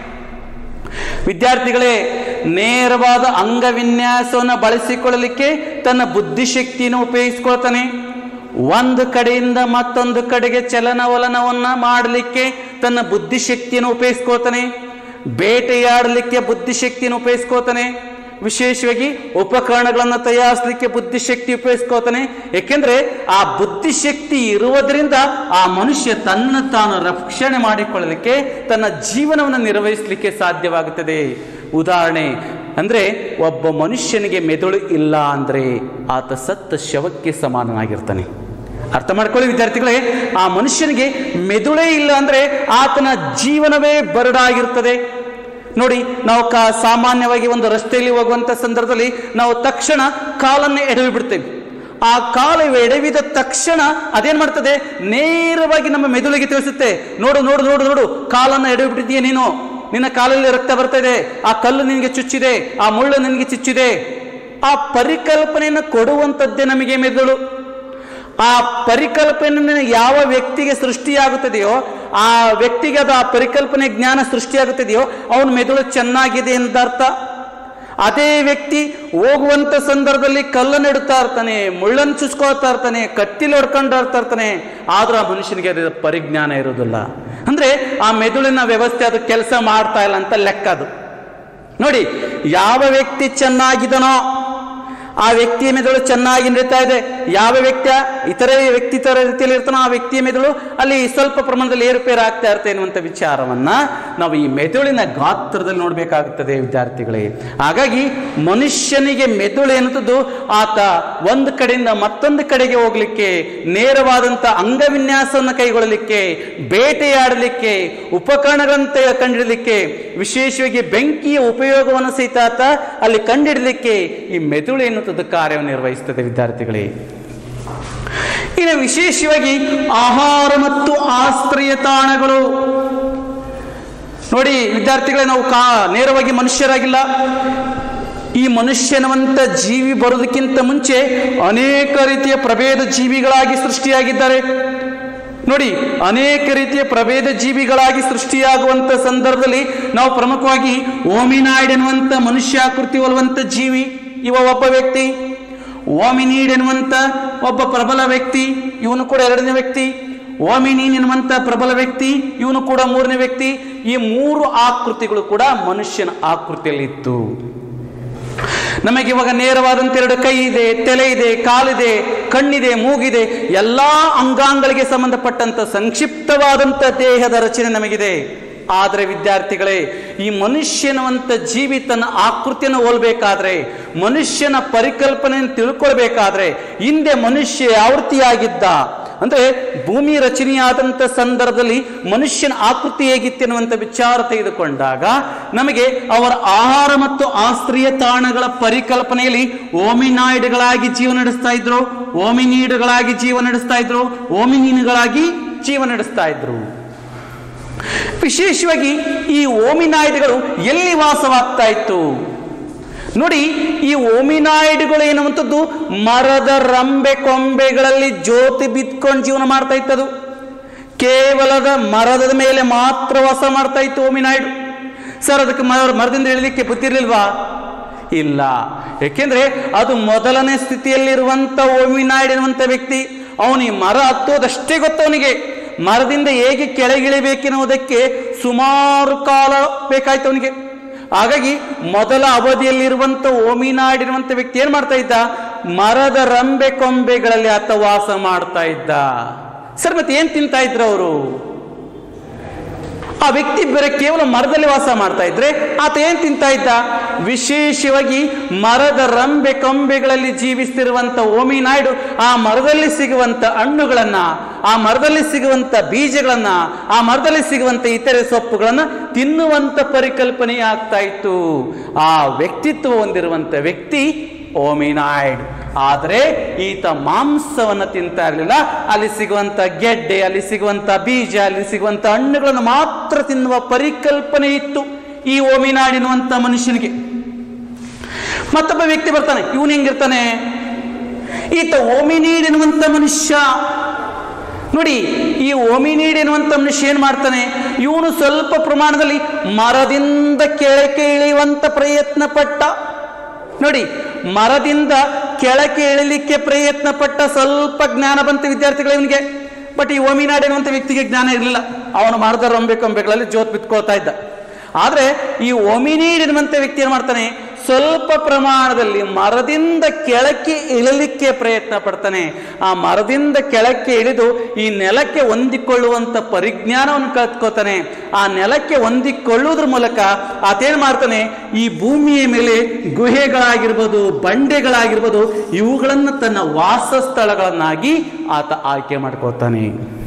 ವಿದ್ಯಾರ್ಥಿಗಳೇ ನೇರವಾದ ಅಂಗವಿನ್ಯಾಸವನ್ನು ಬಳಸಿಕೊಳ್ಳಲಿಕ್ಕೆ ತನ್ನ ಬುದ್ಧಿಶಕ್ತಿಯನ್ನು ಉಪಯೋಗಿಸ್ಕೊಳ್ತಾನೆ ಒಂದು ಕಡೆಯಿಂದ ಮತ್ತೊಂದು ಕಡೆಗೆ ಚಲನವಲನವನ್ನ ಮಾಡಲಿಕ್ಕೆ ತನ್ನ ಬುದ್ಧಿಶಕ್ತಿಯನ್ನು ಉಪಯೋಗಿಸ್ಕೊಳ್ತಾನೆ ಬೇಟೆಯಾಡಲಿಕ್ಕೆ ಬುದ್ಧಿಶಕ್ತಿಯನ್ನು ಉಪಯೋಗಿಸ್ಕೊಳ್ತಾನೆ ವಿಶೇಷವಾಗಿ ಉಪಕರಣಗಳನ್ನು ತಯಾರಿಸಲಿಕ್ಕೆ ಬುದ್ಧಿಶಕ್ತಿ ಉಪಯೋಗಿಸ್ಕೋತಾನೆ ಏಕೆಂದ್ರೆ ಆ ಬುದ್ಧಿಶಕ್ತಿ ಇರುವುದರಿಂದ ಆ ಮನುಷ್ಯ ತನ್ನ ತಾನು ರಕ್ಷಣೆ ಮಾಡಿಕೊಳ್ಳಲಿಕ್ಕೆ ತನ್ನ ಜೀವನವನ್ನು ನಿರ್ವಹಿಸಲಿಕ್ಕೆ ಸಾಧ್ಯವಾಗುತ್ತದೆ ಉದಾಹರಣೆ ಅಂದ್ರೆ ಒಬ್ಬ ಮನುಷ್ಯನಿಗೆ ಮೆದುಳು ಇಲ್ಲ ಅಂದ್ರೆ ಆತ ಸತ್ತ ಶವಕ್ಕೆ ಸಮಾನನಾಗಿರ್ತಾನೆ ಅರ್ಥ ಮಾಡ್ಕೊಳ್ಳಿ ವಿದ್ಯಾರ್ಥಿಗಳೇ ಆ ಮನುಷ್ಯನಿಗೆ ಮೆದುಳೇ ಇಲ್ಲ ಅಂದ್ರೆ ಆತನ ಜೀವನವೇ ಬರಡಾಗಿರ್ತದೆ ನೋಡಿ ನಾವು ಕಾ ಸಾಮಾನ್ಯವಾಗಿ ಒಂದು ರಸ್ತೆಯಲ್ಲಿ ಹೋಗುವಂತ ಸಂದರ್ಭದಲ್ಲಿ ನಾವು ತಕ್ಷಣ ಕಾಲನ್ನು ಎಡವಿ ಬಿಡ್ತೇವೆ ಆ ಕಾಲು ಎಡವಿದ ತಕ್ಷಣ ಅದೇನ್ ಮಾಡ್ತದೆ ನೇರವಾಗಿ ನಮ್ಮ ಮೆದುಳಿಗೆ ತಿಳಿಸುತ್ತೆ ನೋಡು ನೋಡು ನೋಡು ನೋಡು ಕಾಲನ್ನು ಎಡವಿ ಬಿಟ್ಟಿದ್ದೀಯ ನೀನು ನಿನ್ನ ಕಾಲಲ್ಲಿ ರಕ್ತ ಬರ್ತಾ ಇದೆ ಆ ಕಲ್ಲು ನಿನಗೆ ಚುಚ್ಚಿದೆ ಆ ಮುಳ್ಳು ನಿನಗೆ ಚುಚ್ಚಿದೆ ಆ ಪರಿಕಲ್ಪನೆಯನ್ನು ಕೊಡುವಂಥದ್ದೇ ನಮಗೆ ಮೆದುಳು ಆ ಪರಿಕಲ್ಪನೆ ಯಾವ ವ್ಯಕ್ತಿಗೆ ಸೃಷ್ಟಿಯಾಗುತ್ತದೆಯೋ ಆ ವ್ಯಕ್ತಿಗೆ ಅದು ಆ ಪರಿಕಲ್ಪನೆ ಜ್ಞಾನ ಸೃಷ್ಟಿಯಾಗುತ್ತದೆಯೋ ಅವನ ಮೆದುಳು ಚೆನ್ನಾಗಿದೆ ಅಂತ ಅರ್ಥ ಅದೇ ವ್ಯಕ್ತಿ ಹೋಗುವಂತ ಸಂದರ್ಭದಲ್ಲಿ ಕಲ್ಲನ್ನು ಇಡ್ತಾ ಇರ್ತಾನೆ ಮುಳ್ಳನ್ನು ಚುಚ್ಕೊಳ್ತಾ ಇರ್ತಾನೆ ಕತ್ತಿಲಿ ಹೊಡ್ಕೊಂಡು ಇರ್ತಾನೆ ಆದ್ರೂ ಆ ಮನುಷ್ಯನಿಗೆ ಅದರ ಪರಿಜ್ಞಾನ ಇರೋದಿಲ್ಲ ಅಂದ್ರೆ ಆ ಮೆದುಳಿನ ವ್ಯವಸ್ಥೆ ಅದು ಕೆಲಸ ಮಾಡ್ತಾ ಇಲ್ಲ ಅಂತ ಲೆಕ್ಕ ಅದು ನೋಡಿ ಯಾವ ವ್ಯಕ್ತಿ ಚೆನ್ನಾಗಿದನೋ ಆ ವ್ಯಕ್ತಿಯ ಮೆದುಳು ಚೆನ್ನಾಗಿ ನಡೀತಾ ಇದೆ ಯಾವ ವ್ಯಕ್ತಿಯ ಇತರೆ ವ್ಯಕ್ತಿ ತರ ರೀತಿಯಲ್ಲಿ ಇರ್ತಾನೋ ಆ ವ್ಯಕ್ತಿಯ ಮೆದುಳು ಅಲ್ಲಿ ಸ್ವಲ್ಪ ಪ್ರಮಾಣದಲ್ಲಿ ಏರುಪೇರು ಆಗ್ತಾ ಇರುತ್ತೆ ಎನ್ನುವಂಥ ವಿಚಾರವನ್ನ ನಾವು ಈ ಮೆದುಳಿನ ಗಾತ್ರದಲ್ಲಿ ನೋಡಬೇಕಾಗುತ್ತದೆ ವಿದ್ಯಾರ್ಥಿಗಳೇ ಹಾಗಾಗಿ ಮನುಷ್ಯನಿಗೆ ಮೆದುಳು ಎನ್ನುವುದು ಆತ ಒಂದು ಕಡೆಯಿಂದ ಮತ್ತೊಂದು ಕಡೆಗೆ ಹೋಗ್ಲಿಕ್ಕೆ ನೇರವಾದಂಥ ಅಂಗವಿನ್ಯಾಸವನ್ನು ಕೈಗೊಳ್ಳಲಿಕ್ಕೆ ಬೇಟೆಯಾಡಲಿಕ್ಕೆ ಉಪಕರಣಗಳಂತೆ ಕಂಡಿಡಲಿಕ್ಕೆ ವಿಶೇಷವಾಗಿ ಬೆಂಕಿಯ ಉಪಯೋಗವನ್ನು ಸಹಿತ ಆತ ಅಲ್ಲಿ ಕಂಡಿಡಲಿಕ್ಕೆ ಈ ಮೆದುಳು ಎನ್ನುತ್ತದೆ ಕಾರ್ಯನಿರ್ವಹಿಸುತ್ತದೆ ವಿದ್ಯಾರ್ಥಿಗಳೇ ಇನ್ನು ವಿಶೇಷವಾಗಿ ಆಹಾರ ಮತ್ತು ಆಶ್ರಯ ತಾಣಗಳು ನೋಡಿ ವಿದ್ಯಾರ್ಥಿಗಳೇ ನಾವು ಕಾ ನೇರವಾಗಿ ಮನುಷ್ಯರಾಗಿಲ್ಲ ಈ ಮನುಷ್ಯನವಂತ ಜೀವಿ ಬರೋದಕ್ಕಿಂತ ಮುಂಚೆ ಅನೇಕ ರೀತಿಯ ಪ್ರಭೇದ ಜೀವಿಗಳಾಗಿ ಸೃಷ್ಟಿಯಾಗಿದ್ದಾರೆ ನೋಡಿ ಅನೇಕ ರೀತಿಯ ಪ್ರಭೇದ ಜೀವಿಗಳಾಗಿ ಸೃಷ್ಟಿಯಾಗುವಂತ ಸಂದರ್ಭದಲ್ಲಿ ನಾವು ಪ್ರಮುಖವಾಗಿ ಓಮಿನಾಯ್ಡ್ ಎನ್ನುವಂತ ಮನುಷ್ಯಾಕೃತಿ ಒಲುವಂತ ಜೀವಿ ಇವ ಒಬ್ಬ ವ್ಯಕ್ತಿ ಓಮಿನೀಡ್ ಎನ್ನುವಂತ ಒಬ್ಬ ಪ್ರಬಲ ವ್ಯಕ್ತಿ ಇವನು ಕೂಡ ಎರಡನೇ ವ್ಯಕ್ತಿ ಓಮಿನಿನ್ ಎನ್ನುವಂತ ಪ್ರಬಲ ವ್ಯಕ್ತಿ ಇವನು ಕೂಡ ಮೂರನೇ ವ್ಯಕ್ತಿ ಈ ಮೂರು ಆಕೃತಿಗಳು ಕೂಡ ಮನುಷ್ಯನ ಆಕೃತಿಯಲ್ಲಿತ್ತು ನಮಗೆ ಇವಾಗ ನೇರವಾದಂತ ಎರಡು ಕೈ ಇದೆ ತಲೆ ಇದೆ ಕಾಲಿದೆ ಕಣ್ಣಿದೆ ಮೂಗಿದೆ ಎಲ್ಲಾ ಅಂಗಾಂಗಳಿಗೆ ಸಂಬಂಧಪಟ್ಟಂತ ಸಂಕ್ಷಿಪ್ತವಾದಂತ ದೇಹದ ರಚನೆ ನಮಗಿದೆ ಆದರೆ ವಿದ್ಯಾರ್ಥಿಗಳೇ ಈ ಮನುಷ್ಯನವಂತ ಜೀವಿ ತನ್ನ ಆಕೃತಿಯನ್ನು ಹೋಲ್ಬೇಕಾದ್ರೆ ಮನುಷ್ಯನ ಪರಿಕಲ್ಪನೆಯನ್ನು ತಿಳ್ಕೊಳ್ಬೇಕಾದ್ರೆ ಹಿಂದೆ ಮನುಷ್ಯ ಯಾವೃತ್ತಿಯಾಗಿದ್ದ ಅಂದ್ರೆ ಭೂಮಿ ರಚನೆಯಾದಂಥ ಸಂದರ್ಭದಲ್ಲಿ ಮನುಷ್ಯನ ಆಕೃತಿ ಹೇಗಿತ್ತು ಎನ್ನುವಂಥ ವಿಚಾರ ತೆಗೆದುಕೊಂಡಾಗ ನಮಗೆ ಅವರ ಆಹಾರ ಮತ್ತು ಆಶ್ರಯ ತಾಣಗಳ ಪರಿಕಲ್ಪನೆಯಲ್ಲಿ ಓಮಿನಾಯ್ಡ್ಗಳಾಗಿ ಜೀವನ ನಡೆಸ್ತಾ ಇದ್ರು ಓಮಿನೀಡ್ಗಳಾಗಿ ಜೀವನ ನಡೆಸ್ತಾ ಇದ್ರು ಓಮಿನೀನ್ಗಳಾಗಿ ಜೀವನ ನಡೆಸ್ತಾ ಇದ್ರು ವಿಶೇಷವಾಗಿ ಈ ಓಮಿನಾಯ್ಡ್ಗಳು ಎಲ್ಲಿ ವಾಸವಾಗ್ತಾ ಇತ್ತು ನೋಡಿ ಈ ಓಮಿನಾಯ್ಡ್ಗಳು ಎನ್ನುವಂಥದ್ದು ಮರದ ರಂಬೆ ಕೊಂಬೆಗಳಲ್ಲಿ ಜ್ಯೋತಿ ಬಿತ್ಕೊಂಡು ಜೀವನ ಮಾಡ್ತಾ ಇತ್ತದು ಕೇವಲದ ಮರದ ಮೇಲೆ ಮಾತ್ರ ವಾಸ ಮಾಡ್ತಾ ಇತ್ತು ಓಮಿನಾಯ್ಡ್ ಸರ್ ಅದಕ್ಕೆ ಮ- ಮರದಿಂದ ಇಳಿಲಿಕ್ಕೆ ಗೊತ್ತಿರ್ಲಿಲ್ವಾ ಇಲ್ಲ ಯಾಕೆಂದ್ರೆ ಅದು ಮೊದಲನೇ ಸ್ಥಿತಿಯಲ್ಲಿರುವಂತ ಓಮಿನಾಯ್ಡ್ ಎನ್ನುವಂತ ವ್ಯಕ್ತಿ ಅವನಿಗೆ ಮರ ಹತ್ತೋದಷ್ಟೇ ಗೊತ್ತು ಅವನಿಗೆ ಮರದಿಂದ ಹೇಗೆ ಕೆಳಗಿಳಿಬೇಕೆನ್ನುವುದಕ್ಕೆ ಸುಮಾರು ಕಾಲ ಬೇಕಾಯ್ತು ಅವನಿಗೆ ಹಾಗಾಗಿ ಮೊದಲ ಅವಧಿಯಲ್ಲಿರುವಂತ ಓಮಿನಾಡಿರುವಂತ ವ್ಯಕ್ತಿ ಏನ್ ಮಾಡ್ತಾ ಇದ್ದ ಮರದ ರಂಬೆ ಕೊಂಬೆಗಳಲ್ಲಿ ಆತ ವಾಸ ಮಾಡ್ತಾ ಇದ್ದ ಸರ್ ಮತ್ತೆ ಏನ್ ತಿಂತಾ ಇದ್ರು ಅವರು ಆ ವ್ಯಕ್ತಿ ಬೇರೆ ಕೇವಲ ಮರದಲ್ಲಿ ವಾಸ ಮಾಡ್ತಾ ಇದ್ರೆ ಆತ ಏನ್ ತಿಂತಾ ಇದ್ದ ವಿಶೇಷವಾಗಿ ಮರದ ರಂಬೆ ಕೊಂಬೆಗಳಲ್ಲಿ ಜೀವಿಸ್ತಿರುವಂತ ಓಮಿನಾಯ್ಡು ಆ ಮರದಲ್ಲಿ ಸಿಗುವಂತ ಹಣ್ಣುಗಳನ್ನ ಆ ಮರದಲ್ಲಿ ಸಿಗುವಂತ ಬೀಜಗಳನ್ನ ಆ ಮರದಲ್ಲಿ ಸಿಗುವಂತ ಇತರೆ ಸೊಪ್ಪುಗಳನ್ನ ತಿನ್ನುವಂತ ಪರಿಕಲ್ಪನೆ ಆಗ್ತಾ ಇತ್ತು ಆ ವ್ಯಕ್ತಿತ್ವ ಹೊಂದಿರುವಂತ ವ್ಯಕ್ತಿ ಓಮಿನಾಯ್ಡ್ ಆದರೆ ಈತ ಮಾಂಸವನ್ನು ತಿಂತಾ ಇರಲಿಲ್ಲ ಅಲ್ಲಿ ಸಿಗುವಂತ ಗೆಡ್ಡೆ ಅಲ್ಲಿ ಸಿಗುವಂತ ಬೀಜ ಅಲ್ಲಿ ಸಿಗುವಂತ ಹಣ್ಣುಗಳನ್ನು ಮಾತ್ರ ತಿನ್ನುವ ಪರಿಕಲ್ಪನೆ ಇತ್ತು ಈ ಓಮಿನಾಯ್ಡ್ ಎನ್ನುವಂತ ಮನುಷ್ಯನಿಗೆ ಮತ್ತೊಬ್ಬ ವ್ಯಕ್ತಿ ಬರ್ತಾನೆ ಇವನು ಹೆಂಗಿರ್ತಾನೆ ಈತ ಓಮಿನೀಡ್ ಎನ್ನುವಂತ ಮನುಷ್ಯ ನೋಡಿ ಈ ಓಮಿನೀಡ್ ಎನ್ನುವಂತ ಮನುಷ್ಯ ಏನ್ ಮಾಡ್ತಾನೆ ಇವನು ಸ್ವಲ್ಪ ಪ್ರಮಾಣದಲ್ಲಿ ಮರದಿಂದ ಕೆಳಕ್ಕೆ ಇಳಿಯುವಂತ ಪ್ರಯತ್ನ ಪಟ್ಟ ನೋಡಿ ಮರದಿಂದ ಕೆಳಕ್ಕೆ ಇಳಿಲಿಕ್ಕೆ ಪ್ರಯತ್ನ ಪಟ್ಟ ಸ್ವಲ್ಪ ಜ್ಞಾನ ಬಂತು ವಿದ್ಯಾರ್ಥಿಗಳು ಇವನಿಗೆ ಬಟ್ ಈ ಓಮಿನಾಡ್ ಎನ್ನುವಂತ ವ್ಯಕ್ತಿಗೆ ಜ್ಞಾನ ಇರಲಿಲ್ಲ ಅವನು ಮರದ ರೊಂಬೆ ಕೊಂಬೆಗಳಲ್ಲಿ ಜೋತ್ ಬಿತ್ಕೊಳ್ತಾ ಇದ್ದ ಆದ್ರೆ ಈ ಒಮಿನೀಡ್ ಎನ್ನುವಂತ ವ್ಯಕ್ತಿ ಏನ್ ಮಾಡ್ತಾನೆ ಸ್ವಲ್ಪ ಪ್ರಮಾಣದಲ್ಲಿ ಮರದಿಂದ ಕೆಳಕ್ಕೆ ಇಳಲಿಕ್ಕೆ ಪ್ರಯತ್ನ ಪಡ್ತಾನೆ ಆ ಮರದಿಂದ ಕೆಳಕ್ಕೆ ಇಳಿದು ಈ ನೆಲಕ್ಕೆ ಹೊಂದಿಕೊಳ್ಳುವಂತ ಪರಿಜ್ಞಾನವನ್ನು ಕಲ್ತ್ಕೋತಾನೆ ಆ ನೆಲಕ್ಕೆ ಹೊಂದಿಕೊಳ್ಳುವುದ್ರ ಮೂಲಕ ಆತೇನ್ ಮಾಡ್ತಾನೆ ಈ ಭೂಮಿಯ ಮೇಲೆ ಗುಹೆಗಳಾಗಿರ್ಬೋದು ಬಂಡೆಗಳಾಗಿರ್ಬೋದು ಇವುಗಳನ್ನು ತನ್ನ ವಾಸಸ್ಥಳಗಳನ್ನಾಗಿ ಆತ ಆಯ್ಕೆ ಮಾಡ್ಕೋತಾನೆ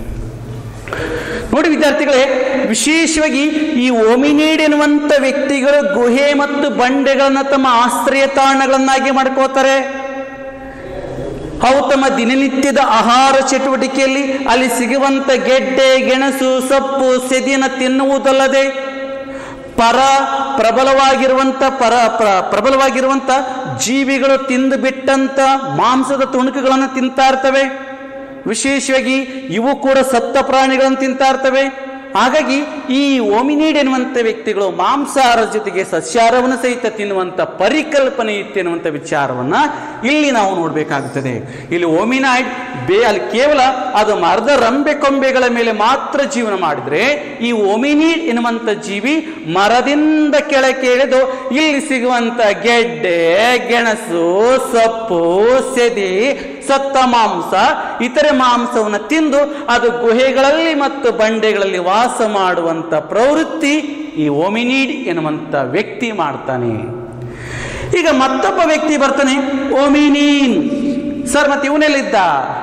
ನೋಡಿ ವಿದ್ಯಾರ್ಥಿಗಳೇ ವಿಶೇಷವಾಗಿ ಈ ಓಮಿನೀಡ್ ಎನ್ನುವಂತ ವ್ಯಕ್ತಿಗಳು ಗುಹೆ ಮತ್ತು ಬಂಡೆಗಳನ್ನ ತಮ್ಮ ಆಶ್ರಯ ತಾಣಗಳನ್ನಾಗಿ ಮಾಡ್ಕೋತಾರೆ ಅವು ತಮ್ಮ ದಿನನಿತ್ಯದ ಆಹಾರ ಚಟುವಟಿಕೆಯಲ್ಲಿ ಅಲ್ಲಿ ಸಿಗುವಂತ ಗೆಡ್ಡೆ ಗೆಣಸು ಸೊಪ್ಪು ಸೆದಿನ ತಿನ್ನುವುದಲ್ಲದೆ ಪರ ಪ್ರಬಲವಾಗಿರುವಂತ ಪರ ಪ್ರ- ಪ್ರಬಲವಾಗಿರುವಂತ ಜೀವಿಗಳು ತಿಂದು ಬಿಟ್ಟಂತ ಮಾಂಸದ ತುಣುಕುಗಳನ್ನು ತಿಂತಾ ಇರ್ತವೆ ವಿಶೇಷವಾಗಿ ಇವು ಕೂಡ ಸತ್ತ ಪ್ರಾಣಿಗಳನ್ನು ತಿಂತಾ ಇರ್ತವೆ ಹಾಗಾಗಿ ಈ ಓಮಿನೀಡ್ ಎನ್ನುವಂಥ ವ್ಯಕ್ತಿಗಳು ಮಾಂಸಾಹಾರದ ಜೊತೆಗೆ ಸಸ್ಯಾಹಾರವನ್ನು ಸಹಿತ ತಿನ್ನುವಂಥ ಪರಿಕಲ್ಪನೆ ಇತ್ತು ಎನ್ನುವಂಥ ವಿಚಾರವನ್ನ ಇಲ್ಲಿ ನಾವು ನೋಡಬೇಕಾಗುತ್ತದೆ ಇಲ್ಲಿ ಓಮಿನಾಯ್ಡ್ ಬೇ ಅಲ್ಲಿ ಕೇವಲ ಅದು ಮರದ ರಂಬೆ ಕೊಂಬೆಗಳ ಮೇಲೆ ಮಾತ್ರ ಜೀವನ ಮಾಡಿದ್ರೆ ಈ ಓಮಿನೀಡ್ ಎನ್ನುವಂಥ ಜೀವಿ ಮರದಿಂದ ಕೆಳಕ್ಕೆ ಇಳಿದು ಇಲ್ಲಿ ಸಿಗುವಂತ ಗೆಡ್ಡೆ ಗೆಣಸು ಸೊಪ್ಪು ಸೆದಿ ಸತ್ತ ಮಾಂಸ ಇತರೆ ಮಾಂಸವನ್ನು ತಿಂದು ಅದು ಗುಹೆಗಳಲ್ಲಿ ಮತ್ತು ಬಂಡೆಗಳಲ್ಲಿ ವಾಸ ಮಾಡುವಂತ ಪ್ರವೃತ್ತಿ ಈ ಓಮಿನೀಡ್ ಎನ್ನುವಂತ ವ್ಯಕ್ತಿ ಮಾಡ್ತಾನೆ ಈಗ ಮತ್ತೊಬ್ಬ ವ್ಯಕ್ತಿ ಬರ್ತಾನೆ ಓಮಿನೀನ್ ಸರ್ ಮತ್ತೆ ಇವನೆಲ್ಲಿದ್ದ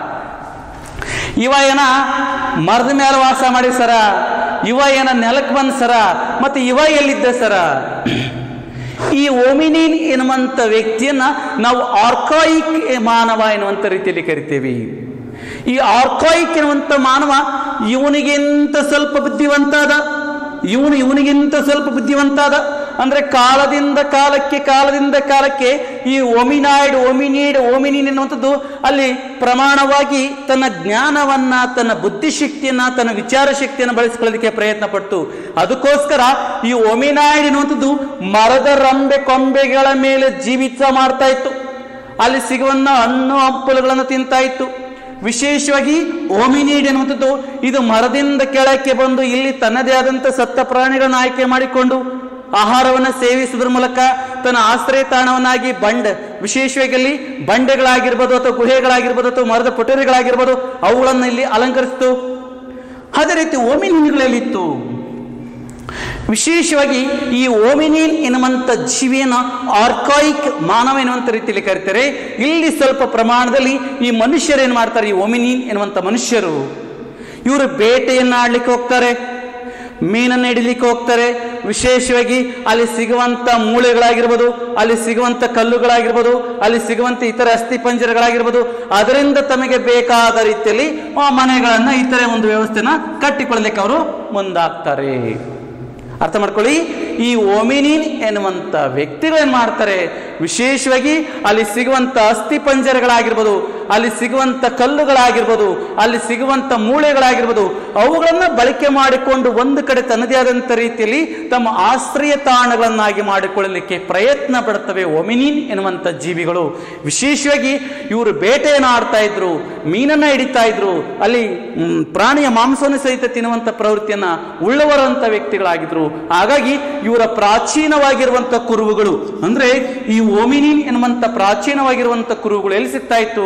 ಇವ ಏನ ಮರದ ಮೇಲೆ ವಾಸ ಮಾಡಿ ಸರ ಇವ ಏನ ನೆಲಕ್ಕೆ ಬಂದ್ ಸರ ಮತ್ತೆ ಇವ ಎಲ್ಲಿದ್ದ ಸರ ಈ ಓಮಿನಿನ್ ಎನ್ನುವಂಥ ವ್ಯಕ್ತಿಯನ್ನ ನಾವು ಆರ್ಕಾಯಿಕ್ ಮಾನವ ಎನ್ನುವಂಥ ರೀತಿಯಲ್ಲಿ ಕರಿತೇವೆ ಈ ಆರ್ಕಾಯಿಕ್ ಎನ್ನುವಂಥ ಮಾನವ ಇವನಿಗಿಂತ ಸ್ವಲ್ಪ ಬುದ್ಧಿವಂತ ಅದ ಇವನು ಇವನಿಗಿಂತ ಸ್ವಲ್ಪ ಬುದ್ಧಿವಂತ ಅದ ಅಂದ್ರೆ ಕಾಲದಿಂದ ಕಾಲಕ್ಕೆ ಕಾಲದಿಂದ ಕಾಲಕ್ಕೆ ಈ ಒಮಿನಾಯ್ಡ್ ಒಮಿನೀಡ್ ಒಮಿನಿನ್ ಎನ್ನುವಂಥದ್ದು ಅಲ್ಲಿ ಪ್ರಮಾಣವಾಗಿ ತನ್ನ ಜ್ಞಾನವನ್ನ ತನ್ನ ಬುದ್ಧಿಶಕ್ತಿಯನ್ನ ತನ್ನ ವಿಚಾರ ಶಕ್ತಿಯನ್ನು ಬಳಸಿಕೊಳ್ಳೋದಕ್ಕೆ ಪ್ರಯತ್ನ ಪಟ್ಟು ಅದಕ್ಕೋಸ್ಕರ ಈ ಒಮಿನಾಯ್ಡ್ ಎನ್ನುವಂಥದ್ದು ಮರದ ರಂಬೆ ಕೊಂಬೆಗಳ ಮೇಲೆ ಜೀವಿತ ಮಾಡ್ತಾ ಇತ್ತು ಅಲ್ಲಿ ಸಿಗುವನ್ನ ಹಣ್ಣು ಹಂಪಲುಗಳನ್ನು ತಿಂತಾ ಇತ್ತು ವಿಶೇಷವಾಗಿ ಓಮಿನೀಡ್ ಎನ್ನುವಂಥದ್ದು ಇದು ಮರದಿಂದ ಕೆಳಕ್ಕೆ ಬಂದು ಇಲ್ಲಿ ತನ್ನದೇ ಆದಂಥ ಸತ್ತ ಪ್ರಾಣಿಗಳನ್ನು ಆಯ್ಕೆ ಮಾಡಿಕೊಂಡು ಆಹಾರವನ್ನು ಸೇವಿಸುವುದರ ಮೂಲಕ ತನ್ನ ಆಶ್ರಯ ತಾಣವನ್ನಾಗಿ ಬಂಡ್ ವಿಶೇಷವಾಗಿ ಅಲ್ಲಿ ಬಂಡೆಗಳಾಗಿರ್ಬೋದು ಅಥವಾ ಗುಹೆಗಳಾಗಿರ್ಬೋದು ಅಥವಾ ಮರದ ಪುಟರಿಗಳಾಗಿರ್ಬೋದು ಅವುಗಳನ್ನು ಇಲ್ಲಿ ಅಲಂಕರಿಸಿತು ಅದೇ ರೀತಿ ಓಮಿನಿನ್ಗಳಲ್ಲಿತ್ತು ವಿಶೇಷವಾಗಿ ಈ ಓಮಿನಿನ್ ಎನ್ನುವಂಥ ಜೀವಿಯನ್ನು ಆರ್ಕಾಯಿಕ್ ಮಾನವ ಎನ್ನುವಂಥ ರೀತಿಯಲ್ಲಿ ಕರೀತಾರೆ ಇಲ್ಲಿ ಸ್ವಲ್ಪ ಪ್ರಮಾಣದಲ್ಲಿ ಈ ಮನುಷ್ಯರು ಏನು ಮಾಡ್ತಾರೆ ಈ ಓಮಿನಿನ್ ಎನ್ನುವಂಥ ಮನುಷ್ಯರು ಇವರು ಬೇಟೆಯನ್ನು ಆಡ್ಲಿಕ್ಕೆ ಹೋಗ್ತಾರೆ ಮೀನನ್ನು ಹಿಡಿಲಿಕ್ಕೆ ಹೋಗ್ತಾರೆ ವಿಶೇಷವಾಗಿ ಅಲ್ಲಿ ಸಿಗುವಂತ ಮೂಳೆಗಳಾಗಿರ್ಬೋದು ಅಲ್ಲಿ ಸಿಗುವಂತ ಕಲ್ಲುಗಳಾಗಿರ್ಬೋದು ಅಲ್ಲಿ ಸಿಗುವಂತ ಇತರ ಅಸ್ಥಿ ಪಂಜರಗಳಾಗಿರ್ಬೋದು ಅದರಿಂದ ತಮಗೆ ಬೇಕಾದ ರೀತಿಯಲ್ಲಿ ಆ ಮನೆಗಳನ್ನ ಇತರೆ ಒಂದು ವ್ಯವಸ್ಥೆನ ಕಟ್ಟಿಕೊಳ್ಳಲಿಕ್ಕೆ ಅವರು ಮುಂದಾಗ್ತಾರೆ ಅರ್ಥ ಮಾಡ್ಕೊಳ್ಳಿ ಈ ಓಮಿನಿನ್ ಎನ್ನುವಂಥ ವ್ಯಕ್ತಿಗಳೇನು ಮಾಡ್ತಾರೆ ವಿಶೇಷವಾಗಿ ಅಲ್ಲಿ ಸಿಗುವಂಥ ಅಸ್ಥಿ ಪಂಜರಗಳಾಗಿರ್ಬೋದು ಅಲ್ಲಿ ಸಿಗುವಂಥ ಕಲ್ಲುಗಳಾಗಿರ್ಬೋದು ಅಲ್ಲಿ ಸಿಗುವಂಥ ಮೂಳೆಗಳಾಗಿರ್ಬೋದು ಅವುಗಳನ್ನು ಬಳಕೆ ಮಾಡಿಕೊಂಡು ಒಂದು ಕಡೆ ತನ್ನದೇ ಆದಂಥ ರೀತಿಯಲ್ಲಿ ತಮ್ಮ ಆಶ್ರಯ ತಾಣಗಳನ್ನಾಗಿ ಮಾಡಿಕೊಳ್ಳಲಿಕ್ಕೆ ಪ್ರಯತ್ನ ಪಡುತ್ತವೆ ಒಮಿನಿನ್ ಎನ್ನುವಂಥ ಜೀವಿಗಳು ವಿಶೇಷವಾಗಿ ಇವರು ಬೇಟೆಯನ್ನು ಆಡ್ತಾ ಇದ್ರು ಮೀನನ್ನ ಹಿಡಿತಾ ಇದ್ರು ಅಲ್ಲಿ ಮ್, ಪ್ರಾಣಿಯ ಮಾಂಸವನ್ನು ಸಹಿತ ತಿನ್ನುವಂಥ ಪ್ರವೃತ್ತಿಯನ್ನ ಉಳ್ಳವರಂತ ವ್ಯಕ್ತಿಗಳಾಗಿದ್ರು ಹಾಗಾಗಿ ಇವರ ಪ್ರಾಚೀನವಾಗಿರುವಂಥ ಕುರುಹುಗಳು ಅಂದ್ರೆ ಈ ಓಮಿನಿನ್ ಎನ್ನುವಂಥ ಪ್ರಾಚೀನವಾಗಿರುವಂಥ ಕುರುಹುಗಳು ಎಲ್ಲಿ ಸಿಗ್ತಾ ಇತ್ತು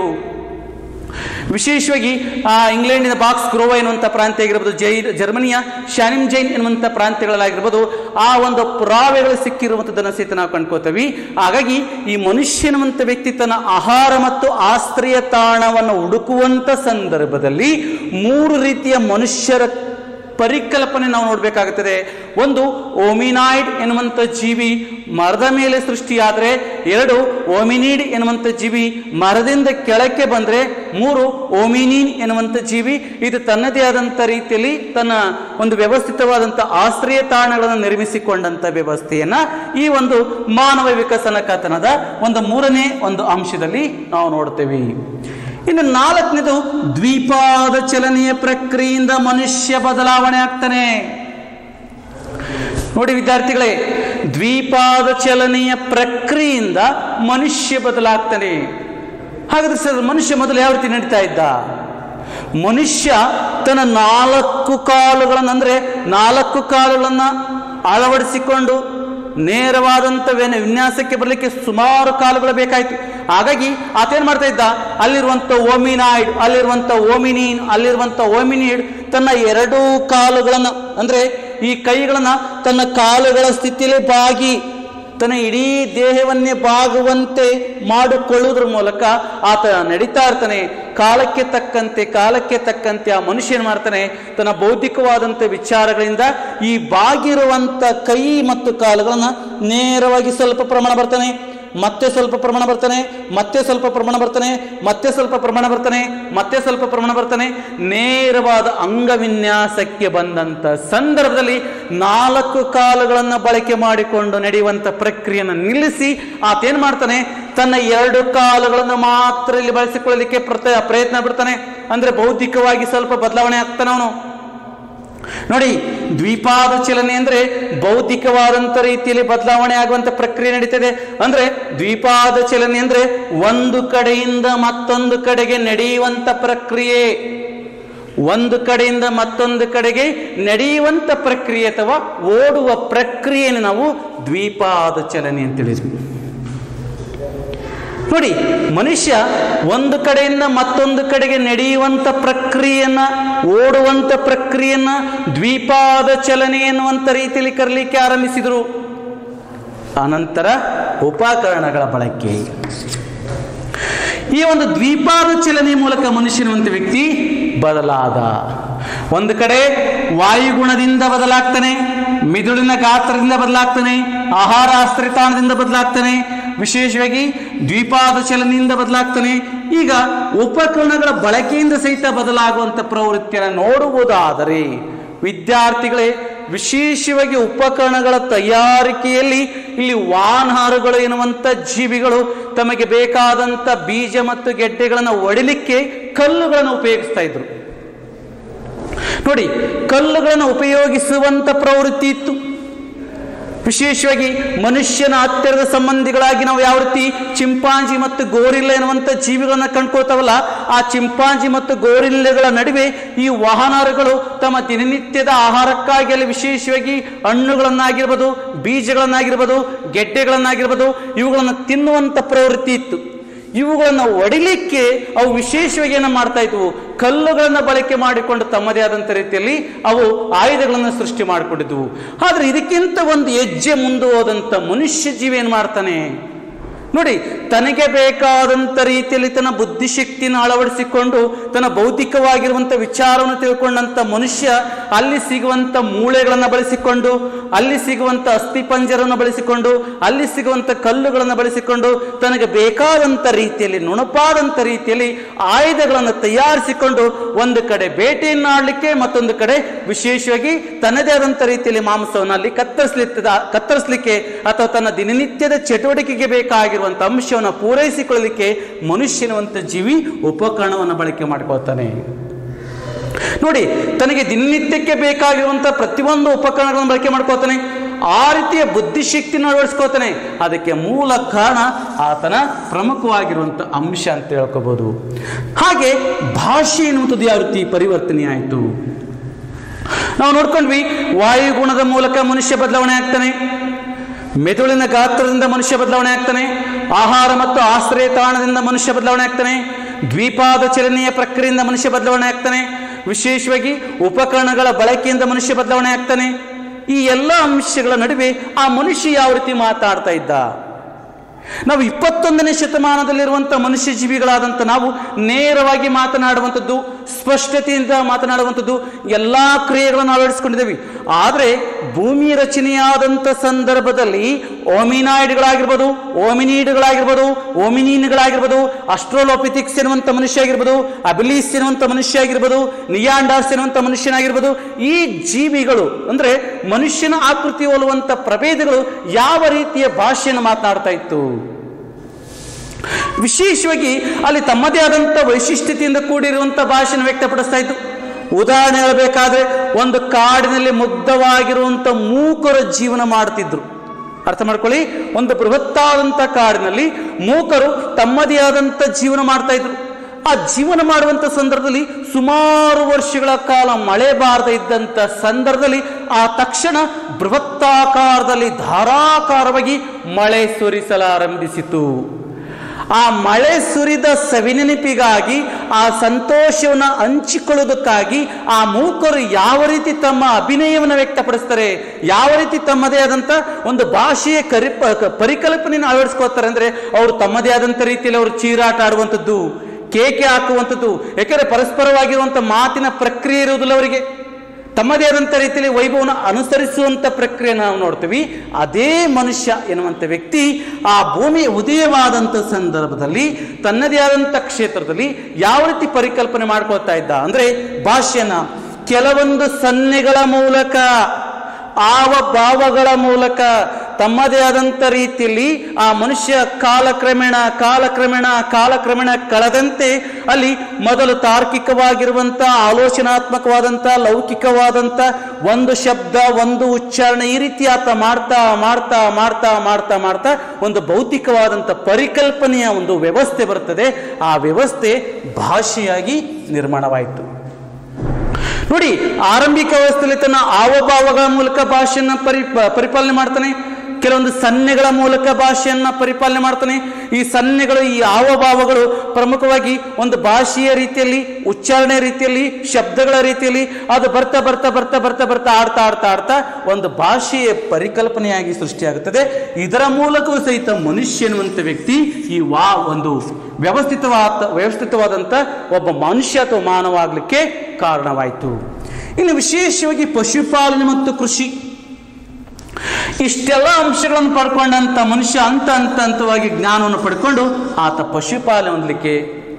ವಿಶೇಷವಾಗಿ ಆ ಇಂಗ್ಲೆಂಡಿನ ಬಾಕ್ಸ್ ಗ್ರೋವ ಎನ್ನುವಂಥ ಪ್ರಾಂತ್ಯ ಆಗಿರ್ಬೋದು ಜೈ ಜರ್ಮನಿಯ ಶಾನಿಮ್ ಜೈನ್ ಎನ್ನುವಂಥ ಪ್ರಾಂತ್ಯಗಳಾಗಿರ್ಬೋದು ಆ ಒಂದು ಪುರಾವೆಗಳು ಸಿಕ್ಕಿರುವಂಥದ್ದನ್ನು ಸಹಿತ ನಾವು ಕಂಡ್ಕೋತೀವಿ ಹಾಗಾಗಿ ಈ ಮನುಷ್ಯ ಎನ್ನುವಂಥ ವ್ಯಕ್ತಿ ತನ್ನ ಆಹಾರ ಮತ್ತು ಆಶ್ರಯ ತಾಣವನ್ನು ಹುಡುಕುವಂಥ ಸಂದರ್ಭದಲ್ಲಿ ಮೂರು ರೀತಿಯ ಮನುಷ್ಯರ ಪರಿಕಲ್ಪನೆ ನಾವು ನೋಡಬೇಕಾಗುತ್ತದೆ ಒಂದು ಓಮಿನಾಯ್ಡ್ ಎನ್ನುವಂಥ ಜೀವಿ ಮರದ ಮೇಲೆ ಸೃಷ್ಟಿಯಾದರೆ ಎರಡು ಓಮಿನಿಡ್ ಎನ್ನುವಂಥ ಜೀವಿ ಮರದಿಂದ ಕೆಳಕ್ಕೆ ಬಂದರೆ ಮೂರು ಓಮಿನಿನ್ ಎನ್ನುವಂಥ ಜೀವಿ ಇದು ತನ್ನದೇ ಆದಂಥ ರೀತಿಯಲ್ಲಿ ತನ್ನ ಒಂದು ವ್ಯವಸ್ಥಿತವಾದಂಥ ಆಶ್ರಯ ತಾಣಗಳನ್ನು ನಿರ್ಮಿಸಿಕೊಂಡಂಥ ವ್ಯವಸ್ಥೆಯನ್ನ ಈ ಒಂದು ಮಾನವ ವಿಕಸನ ಕಥನದ ಒಂದು ಮೂರನೇ ಒಂದು ಅಂಶದಲ್ಲಿ ನಾವು ನೋಡ್ತೇವೆ ಇನ್ನು ನಾಲ್ಕನೇದು ದ್ವೀಪಾದ ಚಲನೆಯ ಪ್ರಕ್ರಿಯೆಯಿಂದ ಮನುಷ್ಯ ಬದಲಾವಣೆ ಆಗ್ತಾನೆ ನೋಡಿ ವಿದ್ಯಾರ್ಥಿಗಳೇ ದ್ವೀಪಾದ ಚಲನೆಯ ಪ್ರಕ್ರಿಯೆಯಿಂದ ಮನುಷ್ಯ ಬದಲಾಗ್ತಾನೆ ಹಾಗಾದ್ರೆ ಸರ್ ಮನುಷ್ಯ ಮೊದಲು ಯಾವ ರೀತಿ ನಡೀತಾ ಇದ್ದ ಮನುಷ್ಯ ತನ್ನ ನಾಲ್ಕು ಕಾಲುಗಳನ್ನು ಅಂದ್ರೆ ನಾಲ್ಕು ಕಾಲುಗಳನ್ನು ಅಳವಡಿಸಿಕೊಂಡು ನೇರವಾದಂಥ ವೆನ ವಿನ್ಯಾಸಕ್ಕೆ ಬರಲಿಕ್ಕೆ ಸುಮಾರು ಕಾಲುಗಳು ಬೇಕಾಯಿತು ಹಾಗಾಗಿ ಆತೇನು ಮಾಡ್ತಾ ಇದ್ದ ಅಲ್ಲಿರುವಂಥ ಓಮಿನಾಯ್ಡ್ ಅಲ್ಲಿರುವಂಥ ಓಮಿನಿನ್ ಅಲ್ಲಿರುವಂಥ ಓಮಿನಿಡ್ ತನ್ನ ಎರಡೂ ಕಾಲುಗಳನ್ನು ಅಂದರೆ ಈ ಕೈಗಳನ್ನ ತನ್ನ ಕಾಲುಗಳ ಸ್ಥಿತಿಯಲ್ಲಿ ಬಾಗಿ ತನ್ನ ಇಡೀ ದೇಹವನ್ನೇ ಬಾಗುವಂತೆ ಮಾಡಿಕೊಳ್ಳುವುದ್ರ ಮೂಲಕ ಆತ ನಡೀತಾ ಇರ್ತಾನೆ ಕಾಲಕ್ಕೆ ತಕ್ಕಂತೆ ಕಾಲಕ್ಕೆ ತಕ್ಕಂತೆ ಆ ಮನುಷ್ಯ ಏನ್ ಮಾಡ್ತಾನೆ ತನ್ನ ಬೌದ್ಧಿಕವಾದಂಥ ವಿಚಾರಗಳಿಂದ ಈ ಬಾಗಿರುವಂಥ ಕೈ ಮತ್ತು ಕಾಲುಗಳನ್ನ ನೇರವಾಗಿ ಸ್ವಲ್ಪ ಪ್ರಮಾಣ ಬರ್ತಾನೆ ಮತ್ತೆ ಸ್ವಲ್ಪ ಪ್ರಮಾಣ ಬರ್ತಾನೆ ಮತ್ತೆ ಸ್ವಲ್ಪ ಪ್ರಮಾಣ ಬರ್ತಾನೆ ಮತ್ತೆ ಸ್ವಲ್ಪ ಪ್ರಮಾಣ ಬರ್ತಾನೆ ಮತ್ತೆ ಸ್ವಲ್ಪ ಪ್ರಮಾಣ ಬರ್ತಾನೆ ನೇರವಾದ ಅಂಗವಿನ್ಯಾಸಕ್ಕೆ ಬಂದಂತ ಸಂದರ್ಭದಲ್ಲಿ ನಾಲ್ಕು ಕಾಲುಗಳನ್ನು ಬಳಕೆ ಮಾಡಿಕೊಂಡು ನಡೆಯುವಂತ ಪ್ರಕ್ರಿಯೆಯನ್ನು ನಿಲ್ಲಿಸಿ ಆತೇನ್ ಮಾಡ್ತಾನೆ ತನ್ನ ಎರಡು ಕಾಲುಗಳನ್ನು ಮಾತ್ರ ಇಲ್ಲಿ ಬಳಸಿಕೊಳ್ಳಲಿಕ್ಕೆ ಪ್ರತ ಪ್ರಯತ್ನ ಬಿಡ್ತಾನೆ ಅಂದ್ರೆ ಬೌದ್ಧಿಕವಾಗಿ ಸ್ವಲ್ಪ ಬದಲಾವಣೆ ಆಗ್ತಾನೆ ಅವನು ನೋಡಿ ದ್ವೀಪಾದ ಚಲನೆ ಅಂದ್ರೆ ಬೌದ್ಧಿಕವಾದಂತ ರೀತಿಯಲ್ಲಿ ಬದಲಾವಣೆ ಆಗುವಂತ ಪ್ರಕ್ರಿಯೆ ನಡೀತದೆ ಅಂದ್ರೆ ದ್ವೀಪಾದ ಚಲನೆ ಅಂದ್ರೆ ಒಂದು ಕಡೆಯಿಂದ ಮತ್ತೊಂದು ಕಡೆಗೆ ನಡೆಯುವಂತ ಪ್ರಕ್ರಿಯೆ ಒಂದು ಕಡೆಯಿಂದ ಮತ್ತೊಂದು ಕಡೆಗೆ ನಡೆಯುವಂತ ಪ್ರಕ್ರಿಯೆ ಅಥವಾ ಓಡುವ ಪ್ರಕ್ರಿಯೆಯನ್ನು ನಾವು ದ್ವೀಪಾದ ಚಲನೆ ಅಂತ ತಿಳಿದ್ವಿ ನೋಡಿ ಮನುಷ್ಯ ಒಂದು ಕಡೆಯಿಂದ ಮತ್ತೊಂದು ಕಡೆಗೆ ನಡೆಯುವಂತ ಪ್ರಕ್ರಿಯೆಯನ್ನ ಓಡುವಂತ ಪ್ರಕ್ರಿಯೆಯನ್ನ ದ್ವೀಪಾದ ಚಲನೆ ಎನ್ನುವಂತ ರೀತಿಯಲ್ಲಿ ಕರಲಿಕ್ಕೆ ಆರಂಭಿಸಿದರು ಅನಂತರ ಉಪಕರಣಗಳ ಬಳಕೆ ಈ ಒಂದು ದ್ವೀಪಾದ ಚಲನೆ ಮೂಲಕ ಮನುಷ್ಯನುವಂತ ವ್ಯಕ್ತಿ ಬದಲಾದ ಒಂದು ಕಡೆ ವಾಯುಗುಣದಿಂದ ಬದಲಾಗ್ತಾನೆ ಮಿದುಳಿನ ಗಾತ್ರದಿಂದ ಬದಲಾಗ್ತಾನೆ ಆಹಾರ ಆಶ್ರಿತಾಣದಿಂದ ಬದಲಾಗ್ತಾನೆ ವಿಶೇಷವಾಗಿ ದ್ವೀಪಾದ ಚಲನೆಯಿಂದ ಬದಲಾಗ್ತಾನೆ ಈಗ ಉಪಕರಣಗಳ ಬಳಕೆಯಿಂದ ಸಹಿತ ಬದಲಾಗುವಂಥ ಪ್ರವೃತ್ತಿಯನ್ನು ನೋಡುವುದಾದರೆ ವಿದ್ಯಾರ್ಥಿಗಳೇ ವಿಶೇಷವಾಗಿ ಉಪಕರಣಗಳ ತಯಾರಿಕೆಯಲ್ಲಿ ಇಲ್ಲಿ ವಾನಹಾರುಗಳು ಎನ್ನುವಂಥ ಜೀವಿಗಳು ತಮಗೆ ಬೇಕಾದಂಥ ಬೀಜ ಮತ್ತು ಗೆಡ್ಡೆಗಳನ್ನು ಒಡಿಲಿಕ್ಕೆ ಕಲ್ಲುಗಳನ್ನು ಉಪಯೋಗಿಸ್ತಾ ಇದ್ರು ನೋಡಿ ಕಲ್ಲುಗಳನ್ನು ಉಪಯೋಗಿಸುವಂತ ಪ್ರವೃತ್ತಿ ಇತ್ತು ವಿಶೇಷವಾಗಿ ಮನುಷ್ಯನ ಹತ್ತಿರದ ಸಂಬಂಧಿಗಳಾಗಿ ನಾವು ಯಾವ ರೀತಿ ಚಿಂಪಾಂಜಿ ಮತ್ತು ಗೋರಿಲ್ಲ ಎನ್ನುವಂಥ ಜೀವಿಗಳನ್ನ ಕಂಡ್ಕೋತಾವಲ್ಲ ಆ ಚಿಂಪಾಂಜಿ ಮತ್ತು ಗೋರಿಲ್ಲೆಗಳ ನಡುವೆ ಈ ವಾಹನಗಳು ತಮ್ಮ ದಿನನಿತ್ಯದ ಆಹಾರಕ್ಕಾಗಿ ಅಲ್ಲಿ ವಿಶೇಷವಾಗಿ ಹಣ್ಣುಗಳನ್ನಾಗಿರ್ಬೋದು ಬೀಜಗಳನ್ನಾಗಿರ್ಬೋದು ಗೆಡ್ಡೆಗಳನ್ನಾಗಿರ್ಬೋದು ಇವುಗಳನ್ನು ತಿನ್ನುವಂಥ ಪ್ರವೃತ್ತಿ ಇತ್ತು ಇವುಗಳನ್ನು ಒಡಿಲಿಕ್ಕೆ ಅವು ವಿಶೇಷವಾಗಿ ಏನು ಮಾಡ್ತಾ ಇದ್ವು ಕಲ್ಲುಗಳನ್ನು ಬಳಕೆ ಮಾಡಿಕೊಂಡು ತಮ್ಮದೇ ಆದಂಥ ರೀತಿಯಲ್ಲಿ ಅವು ಆಯುಧಗಳನ್ನು ಸೃಷ್ಟಿ ಮಾಡಿಕೊಂಡಿದ್ವು ಆದರೆ ಇದಕ್ಕಿಂತ ಒಂದು ಹೆಜ್ಜೆ ಮುಂದೆ ಹೋದಂಥ ಮನುಷ್ಯ ಜೀವಿ ಏನು ಮಾಡ್ತಾನೆ ನೋಡಿ ತನಗೆ ಬೇಕಾದಂಥ ರೀತಿಯಲ್ಲಿ ತನ್ನ ಬುದ್ಧಿಶಕ್ತಿಯನ್ನು ಅಳವಡಿಸಿಕೊಂಡು ತನ್ನ ಭೌತಿಕವಾಗಿರುವಂಥ ವಿಚಾರವನ್ನು ತಿಳ್ಕೊಂಡಂಥ ಮನುಷ್ಯ ಅಲ್ಲಿ ಸಿಗುವಂಥ ಮೂಳೆಗಳನ್ನು ಬಳಸಿಕೊಂಡು ಅಲ್ಲಿ ಸಿಗುವಂಥ ಅಸ್ಥಿಪಂಜರವನ್ನು ಬಳಸಿಕೊಂಡು ಅಲ್ಲಿ ಸಿಗುವಂಥ ಕಲ್ಲುಗಳನ್ನು ಬಳಸಿಕೊಂಡು ತನಗೆ ಬೇಕಾದಂಥ ರೀತಿಯಲ್ಲಿ ನುಣುಪಾದಂಥ ರೀತಿಯಲ್ಲಿ ಆಯುಧಗಳನ್ನು ತಯಾರಿಸಿಕೊಂಡು ಒಂದು ಕಡೆ ಬೇಟೆಯನ್ನು ಆಡಲಿಕ್ಕೆ ಮತ್ತೊಂದು ಕಡೆ ವಿಶೇಷವಾಗಿ ತನ್ನದೇ ಆದಂಥ ರೀತಿಯಲ್ಲಿ ಮಾಂಸವನ್ನು ಅಲ್ಲಿ ಕತ್ತರಿಸಲಿಕ್ಕೆ ಕತ್ತರಿಸಲಿಕ್ಕೆ ಅಥವಾ ತನ್ನ ದಿನನಿತ್ಯದ ಚಟುವಟಿಕೆಗೆ ಬೇಕಾಗಿರುವಂಥ ಅಂಶವನ್ನು ಪೂರೈಸಿಕೊಳ್ಳಲಿಕ್ಕೆ ಮನುಷ್ಯನವಂತ ಜೀವಿ ಉಪಕರಣವನ್ನು ಬಳಕೆ ಮಾಡ್ಕೊಳ್ತಾನೆ ನೋಡಿ ತನಗೆ ದಿನನಿತ್ಯಕ್ಕೆ ಬೇಕಾಗಿರುವಂಥ ಪ್ರತಿಯೊಂದು ಉಪಕರಣಗಳನ್ನು ಬಳಕೆ ಮಾಡ್ಕೋತಾನೆ ಆ ರೀತಿಯ ಬುದ್ಧಿಶಕ್ತಿನ ಅಳವಡಿಸ್ಕೋತಾನೆ ಅದಕ್ಕೆ ಮೂಲ ಕಾರಣ ಆತನ ಪ್ರಮುಖವಾಗಿರುವಂಥ ಅಂಶ ಅಂತ ಹೇಳ್ಕೋಬಹುದು ಹಾಗೆ ಭಾಷೆ ಎನ್ನುವಂಥದ್ದು ಯಾವ ರೀತಿ ಪರಿವರ್ತನೆ ಆಯಿತು ನಾವು ನೋಡ್ಕೊಂಡ್ವಿ ವಾಯುಗುಣದ ಮೂಲಕ ಮನುಷ್ಯ ಬದಲಾವಣೆ ಆಗ್ತಾನೆ ಮೆದುಳಿನ ಗಾತ್ರದಿಂದ ಮನುಷ್ಯ ಬದಲಾವಣೆ ಆಗ್ತಾನೆ ಆಹಾರ ಮತ್ತು ಆಶ್ರಯ ತಾಣದಿಂದ ಮನುಷ್ಯ ಬದಲಾವಣೆ ಆಗ್ತಾನೆ ದ್ವೀಪಾದ ಚಲನೆಯ ಪ್ರಕ್ರಿಯೆಯಿಂದ ಮನುಷ್ಯ ಬದಲಾವಣೆ ಆಗ್ತಾನೆ ವಿಶೇಷವಾಗಿ ಉಪಕರಣಗಳ ಬಳಕೆಯಿಂದ ಮನುಷ್ಯ ಬದಲಾವಣೆ ಆಗ್ತಾನೆ ಈ ಎಲ್ಲ ಅಂಶಗಳ ನಡುವೆ ಆ ಮನುಷ್ಯ ಯಾವ ರೀತಿ ಮಾತಾಡ್ತಾ ಇದ್ದ ನಾವು ಇಪ್ಪತ್ತೊಂದನೇ ಶತಮಾನದಲ್ಲಿರುವಂಥ ಮನುಷ್ಯ ಜೀವಿಗಳಾದಂಥ ನಾವು ನೇರವಾಗಿ ಮಾತನಾಡುವಂಥದ್ದು ಸ್ಪಷ್ಟತೆಯಿಂದ ಮಾತನಾಡುವಂಥದ್ದು ಎಲ್ಲ ಕ್ರಿಯೆಗಳನ್ನು ಅಳವಡಿಸ್ಕೊಂಡಿದ್ದೇವೆ ಆದರೆ ಭೂಮಿ ರಚನೆಯಾದಂಥ ಸಂದರ್ಭದಲ್ಲಿ ಓಮಿನಾಯ್ಡ್ಗಳಾಗಿರ್ಬೋದು ಓಮಿನೀಡ್ಗಳಾಗಿರ್ಬೋದು ಓಮಿನೀನ್ಗಳಾಗಿರ್ಬೋದು ಅಸ್ಟ್ರೋಲೋಪಿಥಿಕ್ಸ್ ಎನ್ನುವಂಥ ಮನುಷ್ಯ ಆಗಿರ್ಬೋದು ಅಬಿಲೀಸ್ ಎನ್ನುವಂಥ ಮನುಷ್ಯ ಆಗಿರ್ಬೋದು ನಿಯಾಂಡಾರ್ಸ್ ಎನ್ನುವಂಥ ಮನುಷ್ಯನಾಗಿರ್ಬೋದು ಈ ಜೀವಿಗಳು ಅಂದರೆ ಮನುಷ್ಯನ ಆಕೃತಿ ಹೋಲುವಂಥ ಪ್ರಭೇದಗಳು ಯಾವ ರೀತಿಯ ಭಾಷೆಯನ್ನು ಮಾತನಾಡ್ತಾ ಇತ್ತು ವಿಶೇಷವಾಗಿ ಅಲ್ಲಿ ತಮ್ಮದೇ ಆದಂಥ ವೈಶಿಷ್ಟ್ಯತೆಯಿಂದ ಕೂಡಿರುವಂಥ ಭಾಷೆಯನ್ನು ವ್ಯಕ್ತಪಡಿಸ್ತಾ ಇತ್ತು ಉದಾಹರಣೆ ಹೇಳಬೇಕಾದ್ರೆ ಒಂದು ಕಾಡಿನಲ್ಲಿ ಮುಗ್ಧವಾಗಿರುವಂಥ ಮೂಕರ ಜೀವನ ಮಾಡ್ತಿದ್ರು ಅರ್ಥ ಮಾಡ್ಕೊಳ್ಳಿ ಒಂದು ಬೃಹತ್ತಾದಂಥ ಕಾಡಿನಲ್ಲಿ ಮೂಕರು ತಮ್ಮದೇ ಆದಂಥ ಜೀವನ ಮಾಡ್ತಾ ಇದ್ರು ಆ ಜೀವನ ಮಾಡುವಂಥ ಸಂದರ್ಭದಲ್ಲಿ ಸುಮಾರು ವರ್ಷಗಳ ಕಾಲ ಮಳೆ ಬಾರದೆ ಇದ್ದಂಥ ಸಂದರ್ಭದಲ್ಲಿ ಆ ತಕ್ಷಣ ಬೃಹತ್ತಾಕಾರದಲ್ಲಿ ಧಾರಾಕಾರವಾಗಿ ಮಳೆ ಸುರಿಸಲಾರಂಭಿಸಿತು ಆ ಮಳೆ ಸುರಿದ ಸವಿನೆನಪಿಗಾಗಿ ಆ ಸಂತೋಷವನ್ನು ಹಂಚಿಕೊಳ್ಳುವುದಕ್ಕಾಗಿ ಆ ಮೂಕರು ಯಾವ ರೀತಿ ತಮ್ಮ ಅಭಿನಯವನ್ನು ವ್ಯಕ್ತಪಡಿಸ್ತಾರೆ ಯಾವ ರೀತಿ ತಮ್ಮದೇ ಆದಂಥ ಒಂದು ಭಾಷೆಯ ಕರಿಪ ಪರಿಕಲ್ಪನೆಯನ್ನು ಅಳವಡಿಸ್ಕೋತಾರೆ ಅಂದರೆ ಅವರು ತಮ್ಮದೇ ಆದಂಥ ರೀತಿಯಲ್ಲಿ ಅವರು ಚೀರಾಟ ಆಡುವಂಥದ್ದು ಕೇಕೆ ಹಾಕುವಂಥದ್ದು ಯಾಕೆಂದರೆ ಪರಸ್ಪರವಾಗಿರುವಂಥ ಮಾತಿನ ಪ್ರಕ್ರಿಯೆ ಇರುವುದಿಲ್ಲ ಅವರಿಗೆ ತಮ್ಮದೇ ಆದಂಥ ರೀತಿಯಲ್ಲಿ ವೈಭವವನ್ನು ಅನುಸರಿಸುವಂಥ ಪ್ರಕ್ರಿಯೆ ನಾವು ನೋಡ್ತೀವಿ ಅದೇ ಮನುಷ್ಯ ಎನ್ನುವಂಥ ವ್ಯಕ್ತಿ ಆ ಭೂಮಿ ಉದಯವಾದಂಥ ಸಂದರ್ಭದಲ್ಲಿ ತನ್ನದೇ ಆದಂಥ ಕ್ಷೇತ್ರದಲ್ಲಿ ಯಾವ ರೀತಿ ಪರಿಕಲ್ಪನೆ ಮಾಡ್ಕೊಳ್ತಾ ಇದ್ದ ಅಂದರೆ ಭಾಷೆಯನ್ನ ಕೆಲವೊಂದು ಸನ್ನೆಗಳ ಮೂಲಕ ಆವ ಭಾವಗಳ ಮೂಲಕ ತಮ್ಮದೇ ಆದಂಥ ರೀತಿಯಲ್ಲಿ ಆ ಮನುಷ್ಯ ಕಾಲಕ್ರಮೇಣ ಕಾಲಕ್ರಮೇಣ ಕಾಲಕ್ರಮೇಣ ಕಳೆದಂತೆ ಅಲ್ಲಿ ಮೊದಲು ತಾರ್ಕಿಕವಾಗಿರುವಂಥ ಆಲೋಚನಾತ್ಮಕವಾದಂಥ ಲೌಕಿಕವಾದಂಥ ಒಂದು ಶಬ್ದ ಒಂದು ಉಚ್ಚಾರಣೆ ಈ ರೀತಿ ಆತ ಮಾಡ್ತಾ ಮಾಡ್ತಾ ಮಾಡ್ತಾ ಮಾಡ್ತಾ ಮಾಡ್ತಾ ಒಂದು ಭೌತಿಕವಾದಂಥ ಪರಿಕಲ್ಪನೆಯ ಒಂದು ವ್ಯವಸ್ಥೆ ಬರ್ತದೆ ಆ ವ್ಯವಸ್ಥೆ ಭಾಷೆಯಾಗಿ ನಿರ್ಮಾಣವಾಯಿತು ನೋಡಿ ಆರಂಭಿಕ ಅವಸ್ಥೆಯಲ್ಲಿ ತನ್ನ ಹಾವಭಾವಗಳ ಮೂಲಕ ಭಾಷೆಯನ್ನ ಪರಿ ಪರಿಪಾಲನೆ ಮಾಡ್ತಾನೆ ಕೆಲವೊಂದು ಸನ್ನೆಗಳ ಮೂಲಕ ಭಾಷೆಯನ್ನ ಪರಿಪಾಲನೆ ಮಾಡ್ತಾನೆ ಈ ಸನ್ನೆಗಳು ಈ ಹಾವಭಾವಗಳು ಪ್ರಮುಖವಾಗಿ ಒಂದು ಭಾಷೆಯ ರೀತಿಯಲ್ಲಿ ಉಚ್ಚಾರಣೆ ರೀತಿಯಲ್ಲಿ ಶಬ್ದಗಳ ರೀತಿಯಲ್ಲಿ ಅದು ಬರ್ತಾ ಬರ್ತಾ ಬರ್ತಾ ಬರ್ತಾ ಬರ್ತಾ ಆಡ್ತಾ ಆಡ್ತಾ ಆಡ್ತಾ ಒಂದು ಭಾಷೆಯ ಪರಿಕಲ್ಪನೆಯಾಗಿ ಸೃಷ್ಟಿಯಾಗುತ್ತದೆ ಇದರ ಮೂಲಕವೂ ಸಹಿತ ಮನುಷ್ಯ ಎನ್ನುವಂಥ ವ್ಯಕ್ತಿ ಈ ವಾ ಒಂದು ವ್ಯವಸ್ಥಿತವಾದ ವ್ಯವಸ್ಥಿತವಾದಂಥ ಒಬ್ಬ ಮನುಷ್ಯ ಅಥವಾ ಮಾನವ ಆಗಲಿಕ್ಕೆ ಕಾರಣವಾಯಿತು ಇನ್ನು ವಿಶೇಷವಾಗಿ ಪಶುಪಾಲನೆ ಮತ್ತು ಕೃಷಿ ಇಷ್ಟೆಲ್ಲ ಅಂಶಗಳನ್ನು ಪಡ್ಕೊಂಡಂಥ ಮನುಷ್ಯ ಹಂತ ಹಂತ ಹಂತವಾಗಿ ಜ್ಞಾನವನ್ನು ಪಡ್ಕೊಂಡು ಆತ ಪಶುಪಾಲನೆ ಹೊಂದಲಿಕ್ಕೆ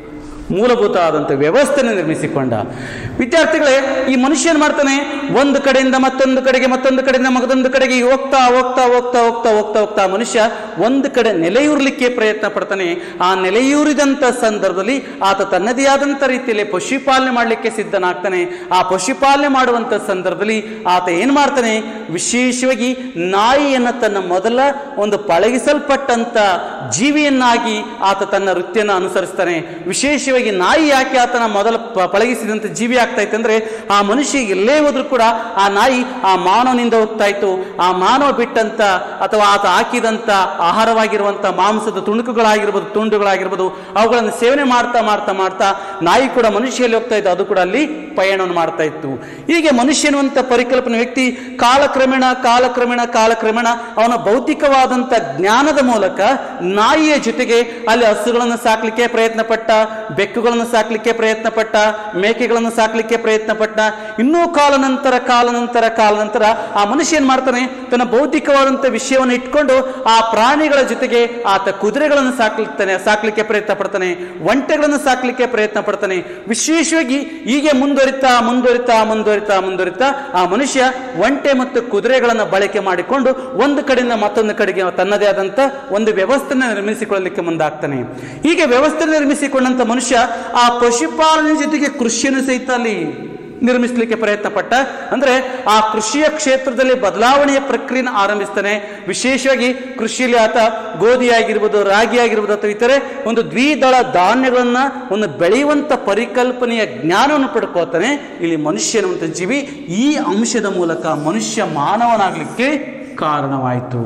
ಮೂಲಭೂತವಾದಂಥ ವ್ಯವಸ್ಥೆಯನ್ನು ನಿರ್ಮಿಸಿಕೊಂಡ ವಿದ್ಯಾರ್ಥಿಗಳೇ ಈ ಮನುಷ್ಯ ಏನ್ ಮಾಡ್ತಾನೆ ಒಂದು ಕಡೆಯಿಂದ ಮತ್ತೊಂದು ಕಡೆಗೆ ಮತ್ತೊಂದು ಕಡೆಯಿಂದ ಮಗದೊಂದು ಕಡೆಗೆ ಹೋಗ್ತಾ ಹೋಗ್ತಾ ಹೋಗ್ತಾ ಹೋಗ್ತಾ ಹೋಗ್ತಾ ಹೋಗ್ತಾ ಮನುಷ್ಯ ಒಂದು ಕಡೆ ನೆಲೆಯೂರ್ಲಿಕ್ಕೆ ಪ್ರಯತ್ನ ಪಡ್ತಾನೆ ಆ ನೆಲೆಯೂರಿದಂಥ ಸಂದರ್ಭದಲ್ಲಿ ಆತ ತನ್ನದೇ ಆದಂಥ ರೀತಿಯಲ್ಲಿ ಪಶುಪಾಲನೆ ಮಾಡಲಿಕ್ಕೆ ಸಿದ್ಧನಾಗ್ತಾನೆ ಆ ಪಶುಪಾಲನೆ ಮಾಡುವಂಥ ಸಂದರ್ಭದಲ್ಲಿ ಆತ ಏನ್ ಮಾಡ್ತಾನೆ ವಿಶೇಷವಾಗಿ ನಾಯಿಯನ್ನು ತನ್ನ ಮೊದಲ ಒಂದು ಪಳಗಿಸಲ್ಪಟ್ಟಂತ ಜೀವಿಯನ್ನಾಗಿ ಆತ ತನ್ನ ವೃತ್ತಿಯನ್ನು ಅನುಸರಿಸ್ತಾನೆ ವಿಶೇಷವಾಗಿ ನಾಯಿ ಯಾಕೆ ಆತನ ಮೊದಲ ಪ- ಪಳಗಿಸಿದಂತ ಜೀವಿ ಆಗ್ತಾ ಇತ್ತು ಅಂದ್ರೆ ಆ ಮನುಷ್ಯ ಎಲ್ಲೇ ಹೋದ್ರೂ ಕೂಡ ಆ ನಾಯಿ ಆ ಮಾನವನಿಂದ ಹೋಗ್ತಾ ಇತ್ತು ಆ ಮಾನವ ಬಿಟ್ಟಂತ ಅಥವಾ ಆತ ಹಾಕಿದಂತ ಆಹಾರವಾಗಿರುವಂತ ಮಾಂಸದ ತುಣುಕುಗಳಾಗಿರ್ಬೋದು ತುಂಡುಗಳಾಗಿರ್ಬೋದು ಅವುಗಳನ್ನು ಸೇವನೆ ಮಾಡ್ತಾ ಮಾಡ್ತಾ ಮಾಡ್ತಾ ನಾಯಿ ಕೂಡ ಮನುಷ್ಯಲ್ಲಿ ಹೋಗ್ತಾ ಇತ್ತು ಅದು ಕೂಡ ಅಲ್ಲಿ ಪಯಣವನ್ನು ಮಾಡ್ತಾ ಇತ್ತು ಹೀಗೆ ಮನುಷ್ಯನುವಂತ ಪರಿಕಲ್ಪನೆ ವ್ಯಕ್ತಿ ಕಾಲಕ್ರಮೇಣ ಕಾಲಕ್ರಮೇಣ ಕಾಲಕ್ರಮೇಣ ಅವನ ಭೌತಿಕವಾದಂತ ಜ್ಞಾನದ ಮೂಲಕ ನಾಯಿಯ ಜೊತೆಗೆ ಅಲ್ಲಿ ಹಸುಗಳನ್ನು ಸಾಕ್ಲಿಕ್ಕೆ ಪ್ರಯತ್ನ ಪಟ್ಟ ಬೆಕ್ಕುಗಳನ್ನು ಸಾಕ್ಲಿಕ್ಕೆ ಪ್ರಯತ್ನ ಪಟ್ಟ ಮೇಕೆಗಳನ್ನು ಸಾಕ್ಲಿಕ್ಕೆ ಪ್ರಯತ್ನ ಪಟ್ಟ ಇನ್ನೂ ಕಾಲ ನಂತರ ಕಾಲ ನಂತರ ಕಾಲ ನಂತರ ಆ ಮನುಷ್ಯ ಏನ್ ಮಾಡ್ತಾನೆ ತನ್ನ ಭೌತಿಕವಾದಂತ ವಿಷಯವನ್ನು ಇಟ್ಕೊಂಡು ಆ ಪ್ರಾಣಿಗಳ ಜೊತೆಗೆ ಆತ ಕುದುರೆಗಳನ್ನು ಸಾಕ್ಲಿಕ್ತಾನೆ ಸಾಕ್ಲಿಕ್ಕೆ ಪ್ರಯತ್ನ ಪಡ್ತಾನೆ ಒಂಟೆಗಳನ್ನು ಸಾಕ್ಲಿಕ್ಕೆ ಪ್ರಯತ್ನ ಪಡ್ತಾನೆ ವಿಶೇಷವಾಗಿ ಹೀಗೆ ಮುಂದುವರಿತಾ ಮುಂದುವರಿತಾ ಮುಂದುವರಿತಾ ಮುಂದುವರಿತಾ ಆ ಮನುಷ್ಯ ಒಂಟೆ ಮತ್ತು ಕುದುರೆಗಳನ್ನು ಬಳಕೆ ಮಾಡಿಕೊಂಡು ಒಂದು ಕಡೆಯಿಂದ ಮತ್ತೊಂದು ಕಡೆಗೆ ತನ್ನದೇ ಆದಂತ ಒಂದು ವ್ಯವಸ್ಥೆನ ನಿರ್ಮಿಸಿಕೊಳ್ಳಲಿಕ್ಕೆ ಮುಂದಾಗ್ತಾನೆ ಹೀಗೆ ವ್ಯವಸ್ಥೆ ನಿರ್ಮಿಸಿಕೊಂಡಂತ ಮನುಷ್ಯ ಆ ಪಶುಪಾಲನೆ ಜೊತೆಗೆ ಕೃಷಿಯನ್ನು ಸಹಿತ ಅಲ್ಲಿ ನಿರ್ಮಿಸಲಿಕ್ಕೆ ಪ್ರಯತ್ನ ಪಟ್ಟ ಅಂದ್ರೆ ಆ ಕೃಷಿಯ ಕ್ಷೇತ್ರದಲ್ಲಿ ಬದಲಾವಣೆಯ ಪ್ರಕ್ರಿಯೆಯನ್ನು ಆರಂಭಿಸ್ತಾನೆ ವಿಶೇಷವಾಗಿ ಕೃಷಿಯಲ್ಲಿ ಆತ ಗೋಧಿ ಆಗಿರ್ಬೋದು ರಾಗಿ ಆಗಿರ್ಬೋದು ಅಥವಾ ಇತರೆ ಒಂದು ದ್ವಿದಳ ಧಾನ್ಯಗಳನ್ನ ಒಂದು ಬೆಳೆಯುವಂತ ಪರಿಕಲ್ಪನೆಯ ಜ್ಞಾನವನ್ನು ಪಡ್ಕೋತಾನೆ ಇಲ್ಲಿ ಮನುಷ್ಯ ಅನ್ನುವಂಥ ಜೀವಿ ಈ ಅಂಶದ ಮೂಲಕ ಮನುಷ್ಯ ಮಾನವನಾಗಲಿಕ್ಕೆ ಕಾರಣವಾಯಿತು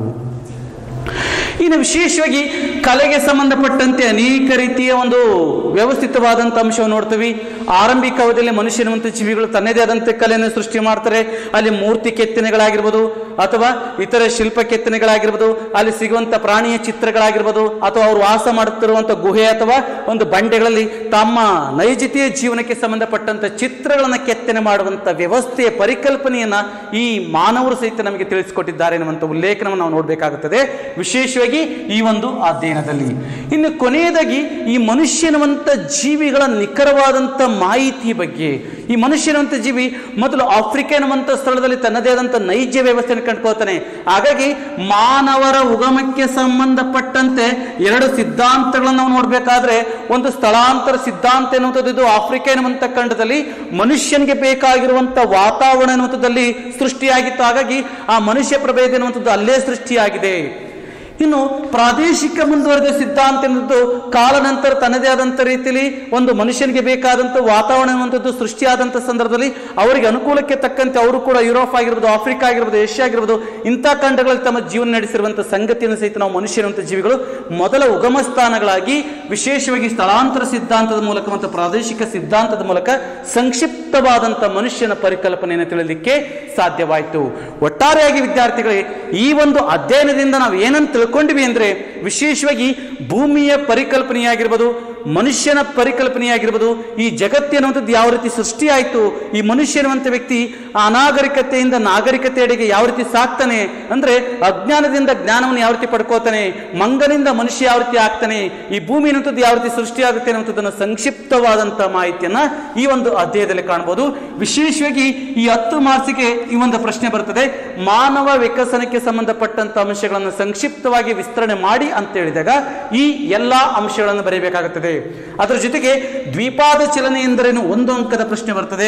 ಇನ್ನು ವಿಶೇಷವಾಗಿ ಕಲೆಗೆ ಸಂಬಂಧಪಟ್ಟಂತೆ ಅನೇಕ ರೀತಿಯ ಒಂದು ವ್ಯವಸ್ಥಿತವಾದಂಥ ಅಂಶವನ್ನು ನೋಡ್ತೀವಿ ಆರಂಭಿಕ ಅವಧಿಯಲ್ಲಿ ಮನುಷ್ಯನಂತ ಜೀವಿಗಳು ತನ್ನದೇ ಆದಂಥ ಕಲೆಯನ್ನು ಸೃಷ್ಟಿ ಮಾಡ್ತಾರೆ ಅಲ್ಲಿ ಮೂರ್ತಿ ಕೆತ್ತನೆಗಳಾಗಿರ್ಬೋದು ಅಥವಾ ಇತರ ಶಿಲ್ಪ ಕೆತ್ತನೆಗಳಾಗಿರ್ಬೋದು ಅಲ್ಲಿ ಸಿಗುವಂತ ಪ್ರಾಣಿಯ ಚಿತ್ರಗಳಾಗಿರ್ಬೋದು ಅಥವಾ ಅವರು ವಾಸ ಮಾಡುತ್ತಿರುವಂತ ಗುಹೆ ಅಥವಾ ಒಂದು ಬಂಡೆಗಳಲ್ಲಿ ತಮ್ಮ ನೈಜತೆಯ ಜೀವನಕ್ಕೆ ಸಂಬಂಧಪಟ್ಟಂತ ಚಿತ್ರಗಳನ್ನು ಕೆತ್ತನೆ ಮಾಡುವಂತ ವ್ಯವಸ್ಥೆಯ ಪರಿಕಲ್ಪನೆಯನ್ನ ಈ ಮಾನವರು ಸಹಿತ ನಮಗೆ ತಿಳಿಸಿಕೊಟ್ಟಿದ್ದಾರೆ ಎನ್ನುವಂಥ ಉಲ್ಲೇಖನವನ್ನು ನಾವು ನೋಡಬೇಕಾಗುತ್ತದೆ ವಿಶೇಷವಾಗಿ ಈ ಒಂದು ಅಧ್ಯಯನದಲ್ಲಿ ಇನ್ನು ಕೊನೆಯದಾಗಿ ಈ ಮನುಷ್ಯನವಂತ ಜೀವಿಗಳ ನಿಖರವಾದಂಥ ಮಾಹಿತಿ ಬಗ್ಗೆ ಈ ಮನುಷ್ಯನವಂತ ಜೀವಿ ಮೊದಲು ಆಫ್ರಿಕಾ ಎನ್ನುವಂಥ ಸ್ಥಳದಲ್ಲಿ ತನ್ನದೇ ಆದಂಥ ನೈಜ ವ್ಯವಸ್ಥೆಯನ್ನು ಕಂಡುಕೊಳ್ತಾನೆ ಹಾಗಾಗಿ ಮಾನವರ ಉಗಮಕ್ಕೆ ಸಂಬಂಧಪಟ್ಟಂತೆ ಎರಡು ಸಿದ್ಧಾಂತಗಳನ್ನು ನಾವು ನೋಡಬೇಕಾದ್ರೆ ಒಂದು ಸ್ಥಳಾಂತರ ಸಿದ್ಧಾಂತ ಎನ್ನುವಂಥದ್ದು ಇದು ಆಫ್ರಿಕಾ ಎನ್ನುವಂಥ ಖಂಡದಲ್ಲಿ ಮನುಷ್ಯನಿಗೆ ಬೇಕಾಗಿರುವಂಥ ವಾತಾವರಣ ಎನ್ನುವಂಥದ್ದಲ್ಲಿ ಸೃಷ್ಟಿಯಾಗಿತ್ತು ಹಾಗಾಗಿ ಆ ಮನುಷ್ಯ ಪ್ರಭೇದ ಎನ್ನುವಂಥದ್ದು ಅಲ್ಲೇ ಸೃಷ್ಟಿಯಾಗಿದೆ ಇನ್ನು ಪ್ರಾದೇಶಿಕ ಮುಂದುವರೆದ ಸಿದ್ಧಾಂತ ಎನ್ನುವುದು ಕಾಲ ನಂತರ ತನ್ನದೇ ಆದಂಥ ರೀತಿಯಲ್ಲಿ ಒಂದು ಮನುಷ್ಯನಿಗೆ ಬೇಕಾದಂಥ ವಾತಾವರಣ ಎನ್ನುವಂಥದ್ದು ಸೃಷ್ಟಿಯಾದಂಥ ಸಂದರ್ಭದಲ್ಲಿ ಅವರಿಗೆ ಅನುಕೂಲಕ್ಕೆ ತಕ್ಕಂತೆ ಅವರು ಕೂಡ ಯುರೋಪ್ ಆಗಿರ್ಬೋದು ಆಫ್ರಿಕಾ ಆಗಿರ್ಬೋದು ಏಷ್ಯಾ ಆಗಿರ್ಬೋದು ಇಂಥ ಖಂಡಗಳಲ್ಲಿ ತಮ್ಮ ಜೀವನ ನಡೆಸಿರುವಂಥ ಸಂಗತಿಯನ್ನು ಸಹಿತ ನಾವು ಮನುಷ್ಯರಂಥ ಜೀವಿಗಳು ಮೊದಲ ಉಗಮ ಸ್ಥಾನಗಳಾಗಿ ವಿಶೇಷವಾಗಿ ಸ್ಥಳಾಂತರ ಸಿದ್ಧಾಂತದ ಮೂಲಕ ಮತ್ತು ಪ್ರಾದೇಶಿಕ ಸಿದ್ಧಾಂತದ ಮೂಲಕ ಸಂಕ್ಷಿಪ್ತವಾದಂಥ ಮನುಷ್ಯನ ಪರಿಕಲ್ಪನೆಯನ್ನು ತಿಳಿಯಲಿಕ್ಕೆ ಸಾಧ್ಯವಾಯಿತು ಒಟ್ಟಾರೆಯಾಗಿ ವಿದ್ಯಾರ್ಥಿಗಳೇ ಈ ಒಂದು ಅಧ್ಯಯನದಿಂದ ನಾವು ಏನನ್ನು ತಿಳ್ಕೊಂಡಿವಿ ಅಂದ್ರೆ ವಿಶೇಷವಾಗಿ ಭೂಮಿಯ ಪರಿಕಲ್ಪನೆಯಾಗಿರ್ಬೋದು ಮನುಷ್ಯನ ಪರಿಕಲ್ಪನೆಯಾಗಿರ್ಬೋದು ಈ ಜಗತ್ತು ಅನ್ನುವಂಥದ್ದು ಯಾವ ರೀತಿ ಸೃಷ್ಟಿಯಾಯಿತು ಈ ಮನುಷ್ಯ ಅನ್ನುವಂಥ ವ್ಯಕ್ತಿ ಅನಾಗರಿಕತೆಯಿಂದ ನಾಗರಿಕತೆಯಡೆಗೆ ಯಾವ ರೀತಿ ಸಾಕ್ತಾನೆ ಅಂದ್ರೆ ಅಜ್ಞಾನದಿಂದ ಜ್ಞಾನವನ್ನು ಯಾವ ರೀತಿ ಪಡ್ಕೋತಾನೆ ಮಂಗನಿಂದ ಮನುಷ್ಯ ಯಾವ ರೀತಿ ಆಗ್ತಾನೆ ಈ ಭೂಮಿ ಅನ್ನುವಂಥದ್ದು ಯಾವ ರೀತಿ ಸೃಷ್ಟಿಯಾಗುತ್ತೆ ಅನ್ನುವಂಥದ್ದನ್ನು ಸಂಕ್ಷಿಪ್ತವಾದಂಥ ಮಾಹಿತಿಯನ್ನ ಈ ಒಂದು ಅಧ್ಯಾಯದಲ್ಲಿ ಕಾಣಬಹುದು ವಿಶೇಷವಾಗಿ ಈ ಹತ್ತು ಮಾರ್ಕ್ಸಿಗೆ ಈ ಒಂದು ಪ್ರಶ್ನೆ ಬರ್ತದೆ ಮಾನವ ವಿಕಸನಕ್ಕೆ ಸಂಬಂಧಪಟ್ಟಂತ ಅಂಶಗಳನ್ನು ಸಂಕ್ಷಿಪ್ತವಾಗಿ ವಿಸ್ತರಣೆ ಮಾಡಿ ಅಂತ ಹೇಳಿದಾಗ ಈ ಎಲ್ಲಾ ಅಂಶಗಳನ್ನು ಬರೀಬೇಕಾಗುತ್ತದೆ ಅದರ ಜೊತೆಗೆ ದ್ವಿಪಾದ ಚಲನೆ ಎಂದರೇನು ಒಂದು ಅಂಕದ ಪ್ರಶ್ನೆ ಬರ್ತದೆ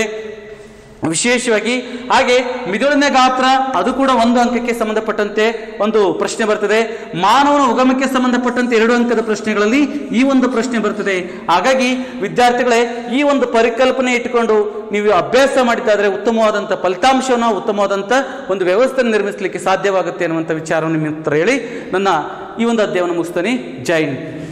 ವಿಶೇಷವಾಗಿ ಹಾಗೆ ಮಿದುಳಿನ ಗಾತ್ರ ಅದು ಕೂಡ ಒಂದು ಅಂಕಕ್ಕೆ ಸಂಬಂಧಪಟ್ಟಂತೆ ಒಂದು ಪ್ರಶ್ನೆ ಬರ್ತದೆ ಮಾನವನ ಉಗಮಕ್ಕೆ ಸಂಬಂಧಪಟ್ಟಂತೆ ಎರಡು ಅಂಕದ ಪ್ರಶ್ನೆಗಳಲ್ಲಿ ಈ ಒಂದು ಪ್ರಶ್ನೆ ಬರ್ತದೆ ಹಾಗಾಗಿ ವಿದ್ಯಾರ್ಥಿಗಳೇ ಈ ಒಂದು ಪರಿಕಲ್ಪನೆ ಇಟ್ಟುಕೊಂಡು ನೀವು ಅಭ್ಯಾಸ ಮಾಡಿದ್ದಾದ್ರೆ ಉತ್ತಮವಾದಂಥ ಫಲಿತಾಂಶವನ್ನು ಉತ್ತಮವಾದಂಥ ಒಂದು ವ್ಯವಸ್ಥೆ ನಿರ್ಮಿಸಲಿಕ್ಕೆ ಸಾಧ್ಯವಾಗುತ್ತೆ ಅನ್ನುವಂಥ ವಿಚಾರವನ್ನು ನಿಮ್ಮ ಹತ್ರ ಹೇಳಿ ನನ್ನ ಈ ಒಂದು ಅಧ್ಯಾಯವನ್ನು ಮುಗಿಸ್ತಾನೆ ಜೈ ಹಿಂದ್